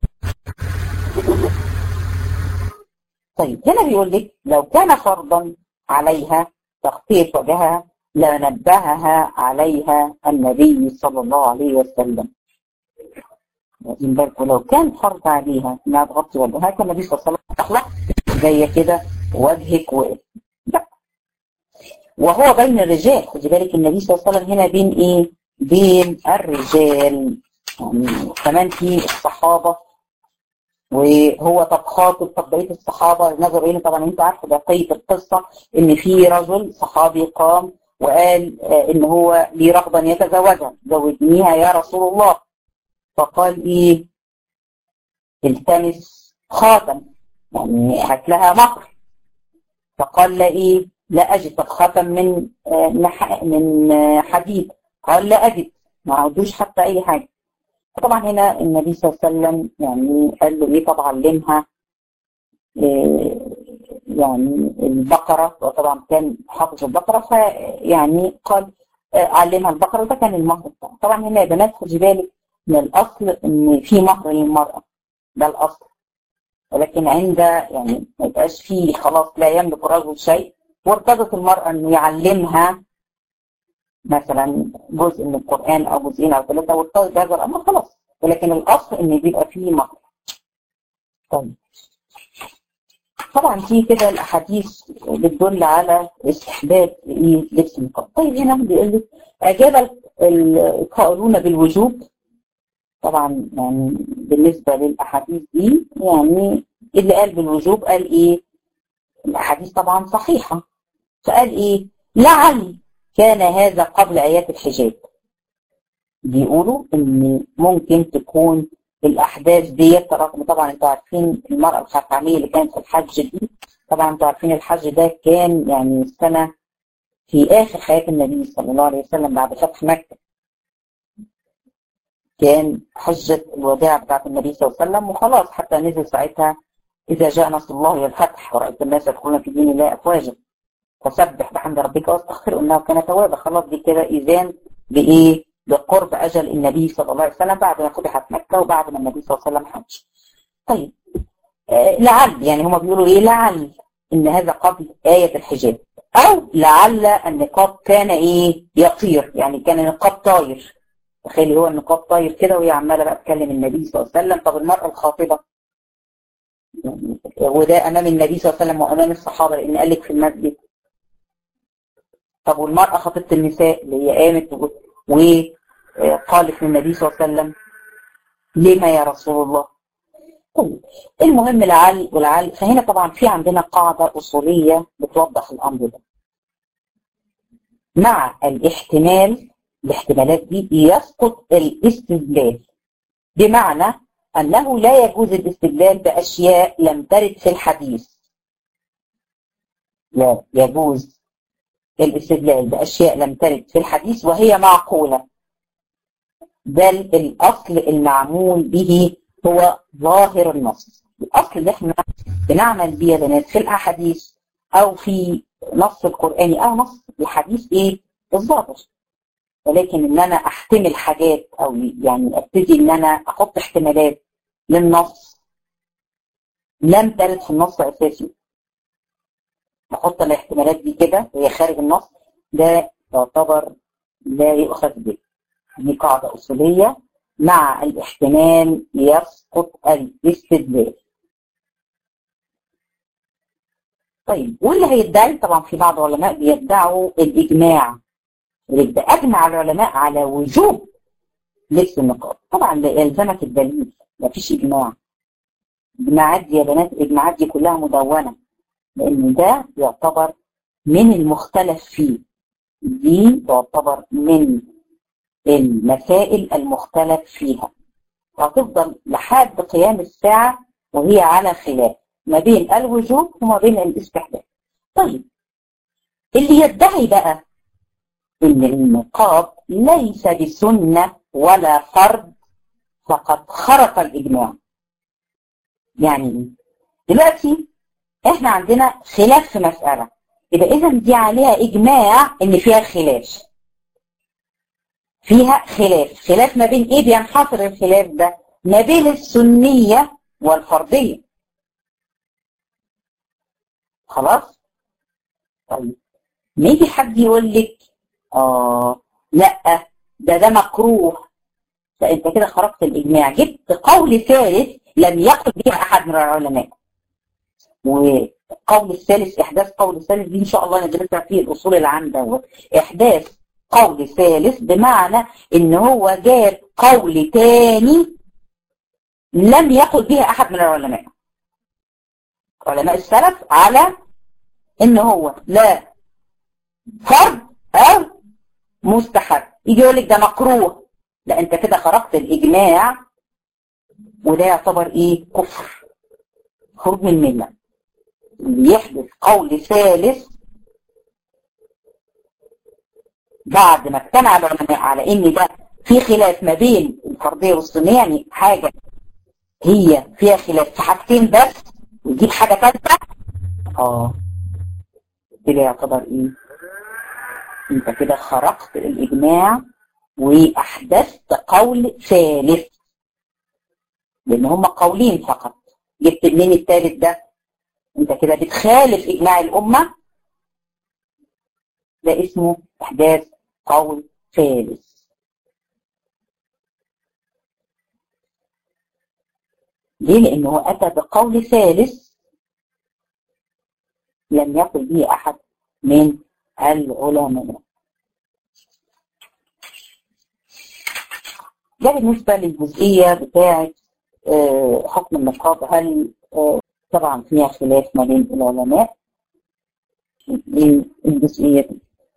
طيب هنا بيقول لك لو كان فرضا عليها تغطية وجهها لنبهها عليها النبي صلى الله عليه وسلم واخدين بالكم لو كان فرض عليها انها تغطي وجهها كان النبي صلى الله عليه وسلم اخلق جايه كده وجهك و لا وهو بين الرجال خدي بالك النبي صلى الله عليه وسلم هنا بين ايه؟ بين الرجال يعني كمان في الصحابه وهو طب خاطب طب بقيه الصحابه نظروا ايه طبعا انتوا عارفوا بقيه القصه ان في رجل صحابي قام وقال ان هو ليه رغبة ان يتزوجها زوجنيها يا رسول الله فقال ايه التمس خاتم يعني هات لها مهر فقال لا ايه لا اجد طب خاتم من من حديد قال لا اجد ما عودوش حتى اي حاجة طبعا هنا النبي صلى الله عليه وسلم يعني قال له ايه طب علمها إيه يعني البقرة وطبعا كان حافظ البقرة فيعني قال علمها البقرة وده كان المهر بتاعه طبعا هنا يا بنات خدي بالك من الأصل إن في مهر للمرأة ده الأصل ولكن عند يعني ما يبقاش فيه خلاص لا يملك الرجل شيء وارتضت المرأة إنه يعلمها مثلا جزء من القرآن أو جزئين أو ثلاثة وارتبط بهذا الأمر خلاص ولكن الأصل إن بيبقى فيه مهر طيب طبعا في كده الأحاديث بتدل على استحباب إيه لبس النقاب طيب هنا بيقول لك أجاب القائلون بالوجوب طبعا يعني بالنسبة للأحاديث دي يعني اللي قال بالوجوب قال إيه الأحاديث طبعا صحيحة فقال إيه لعل كان هذا قبل آيات الحجاب بيقولوا إن ممكن تكون الأحداث ديت رغم طبعا أنتوا عارفين المرأة الخاتمية اللي كانت في الحج دي طبعا أنتوا عارفين الحج ده كان يعني سنة في آخر حياة النبي صلى الله عليه وسلم بعد فتح مكة كان حجة الوداع بتاعت النبي صلى الله عليه وسلم وخلاص حتى نزل ساعتها إذا جاء نصر الله والفتح ورأيت الناس يدخلون في دين الله أفواجا فسبح بحمد ربك واستغفر انه كان توابا خلاص دي كده اذان بايه بقرب اجل النبي صلى الله عليه وسلم بعد ما فتحت مكه وبعد ما النبي صلى الله عليه وسلم حج طيب آه لعل يعني هم بيقولوا ايه لعل ان هذا قبل آية الحجاب او لعل النقاب كان ايه يطير يعني كان النقاب طاير تخيلي هو النقاب طاير كده وهي عماله بقى تكلم النبي صلى الله عليه وسلم طب المرأة الخاطبة وده امام النبي صلى الله عليه وسلم وامام الصحابه لان قال لك في المسجد طب والمرأة خطيبة النساء اللي هي قامت وقالت للنبي صلى الله عليه وسلم لما يا رسول الله طيب المهم لعل ولعل فهنا طبعا في عندنا قاعدة أصولية بتوضح الأمر ده مع الاحتمال الاحتمالات دي يسقط الاستدلال بمعنى أنه لا يجوز الاستدلال بأشياء لم ترد في الحديث لا يجوز الاستدلال بأشياء لم ترد في الحديث وهي معقولة بل الأصل المعمول به هو ظاهر النص الأصل اللي احنا بنعمل بيه بنات في الأحاديث أو في نص القرآني أو نص الحديث إيه الظاهر ولكن إن أنا أحتمل حاجات أو يعني أبتدي إن أنا أحط احتمالات للنص لم ترد في النص أساسي نحط الاحتمالات دي كده وهي خارج النص ده يعتبر لا يؤخذ به دي قاعدة أصولية مع الاحتمال يسقط الاستدلال طيب واللي هيدعي طبعا في بعض العلماء بيدعوا الإجماع أجمع العلماء على وجوب لبس النقاب طبعا لا يلزمك الدليل مفيش إجماع إجماعات دي يا بنات الإجماعات دي كلها مدونة لأن ده يعتبر من المختلف فيه دي تعتبر من المسائل المختلف فيها وهتفضل لحد قيام الساعة وهي على خلاف ما بين الوجوب وما بين الاستحباب طيب اللي يدعي بقى ان النقاب ليس بسنة ولا فرض فقد خرق الإجماع يعني دلوقتي احنا عندنا خلاف في مسألة يبقى اذا دي عليها اجماع ان فيها خلاف فيها خلاف خلاف ما بين ايه بينحصر الخلاف ده ما بين السنية والفرضية خلاص طيب نيجي حد يقول لك اه لا ده ده مكروه فانت كده خرجت الاجماع جبت قول ثالث لم يقل به احد من العلماء وقول الثالث احداث قول الثالث دي ان شاء الله ندرسها في الاصول العام دوت احداث قول ثالث بمعنى ان هو جاب قول تاني لم يقل به احد من العلماء علماء السلف على ان هو لا فرض او مستحب يجي يقول لك ده مكروه لا انت كده خرجت الاجماع وده يعتبر ايه كفر خروج من المله يحدث قول ثالث بعد ما اجتمع العلماء على ان ده في خلاف ما بين الفرضيه والسنيه يعني حاجه هي فيها خلاف في حاجتين بس ويجيب حاجه ثالثه اه كده يعتبر ايه انت كده خرقت الاجماع واحدثت قول ثالث لان هما قولين فقط جبت منين الثالث ده انت كده بتخالف اجماع الامه ده اسمه احداث قول ثالث ليه؟ لأنه أتى بقول ثالث لم يقل به أحد من العلماء ده بالنسبة للجزئية بتاعة حكم النقاب هل طبعا فيها خلاف ما بين العلماء الجزئية دي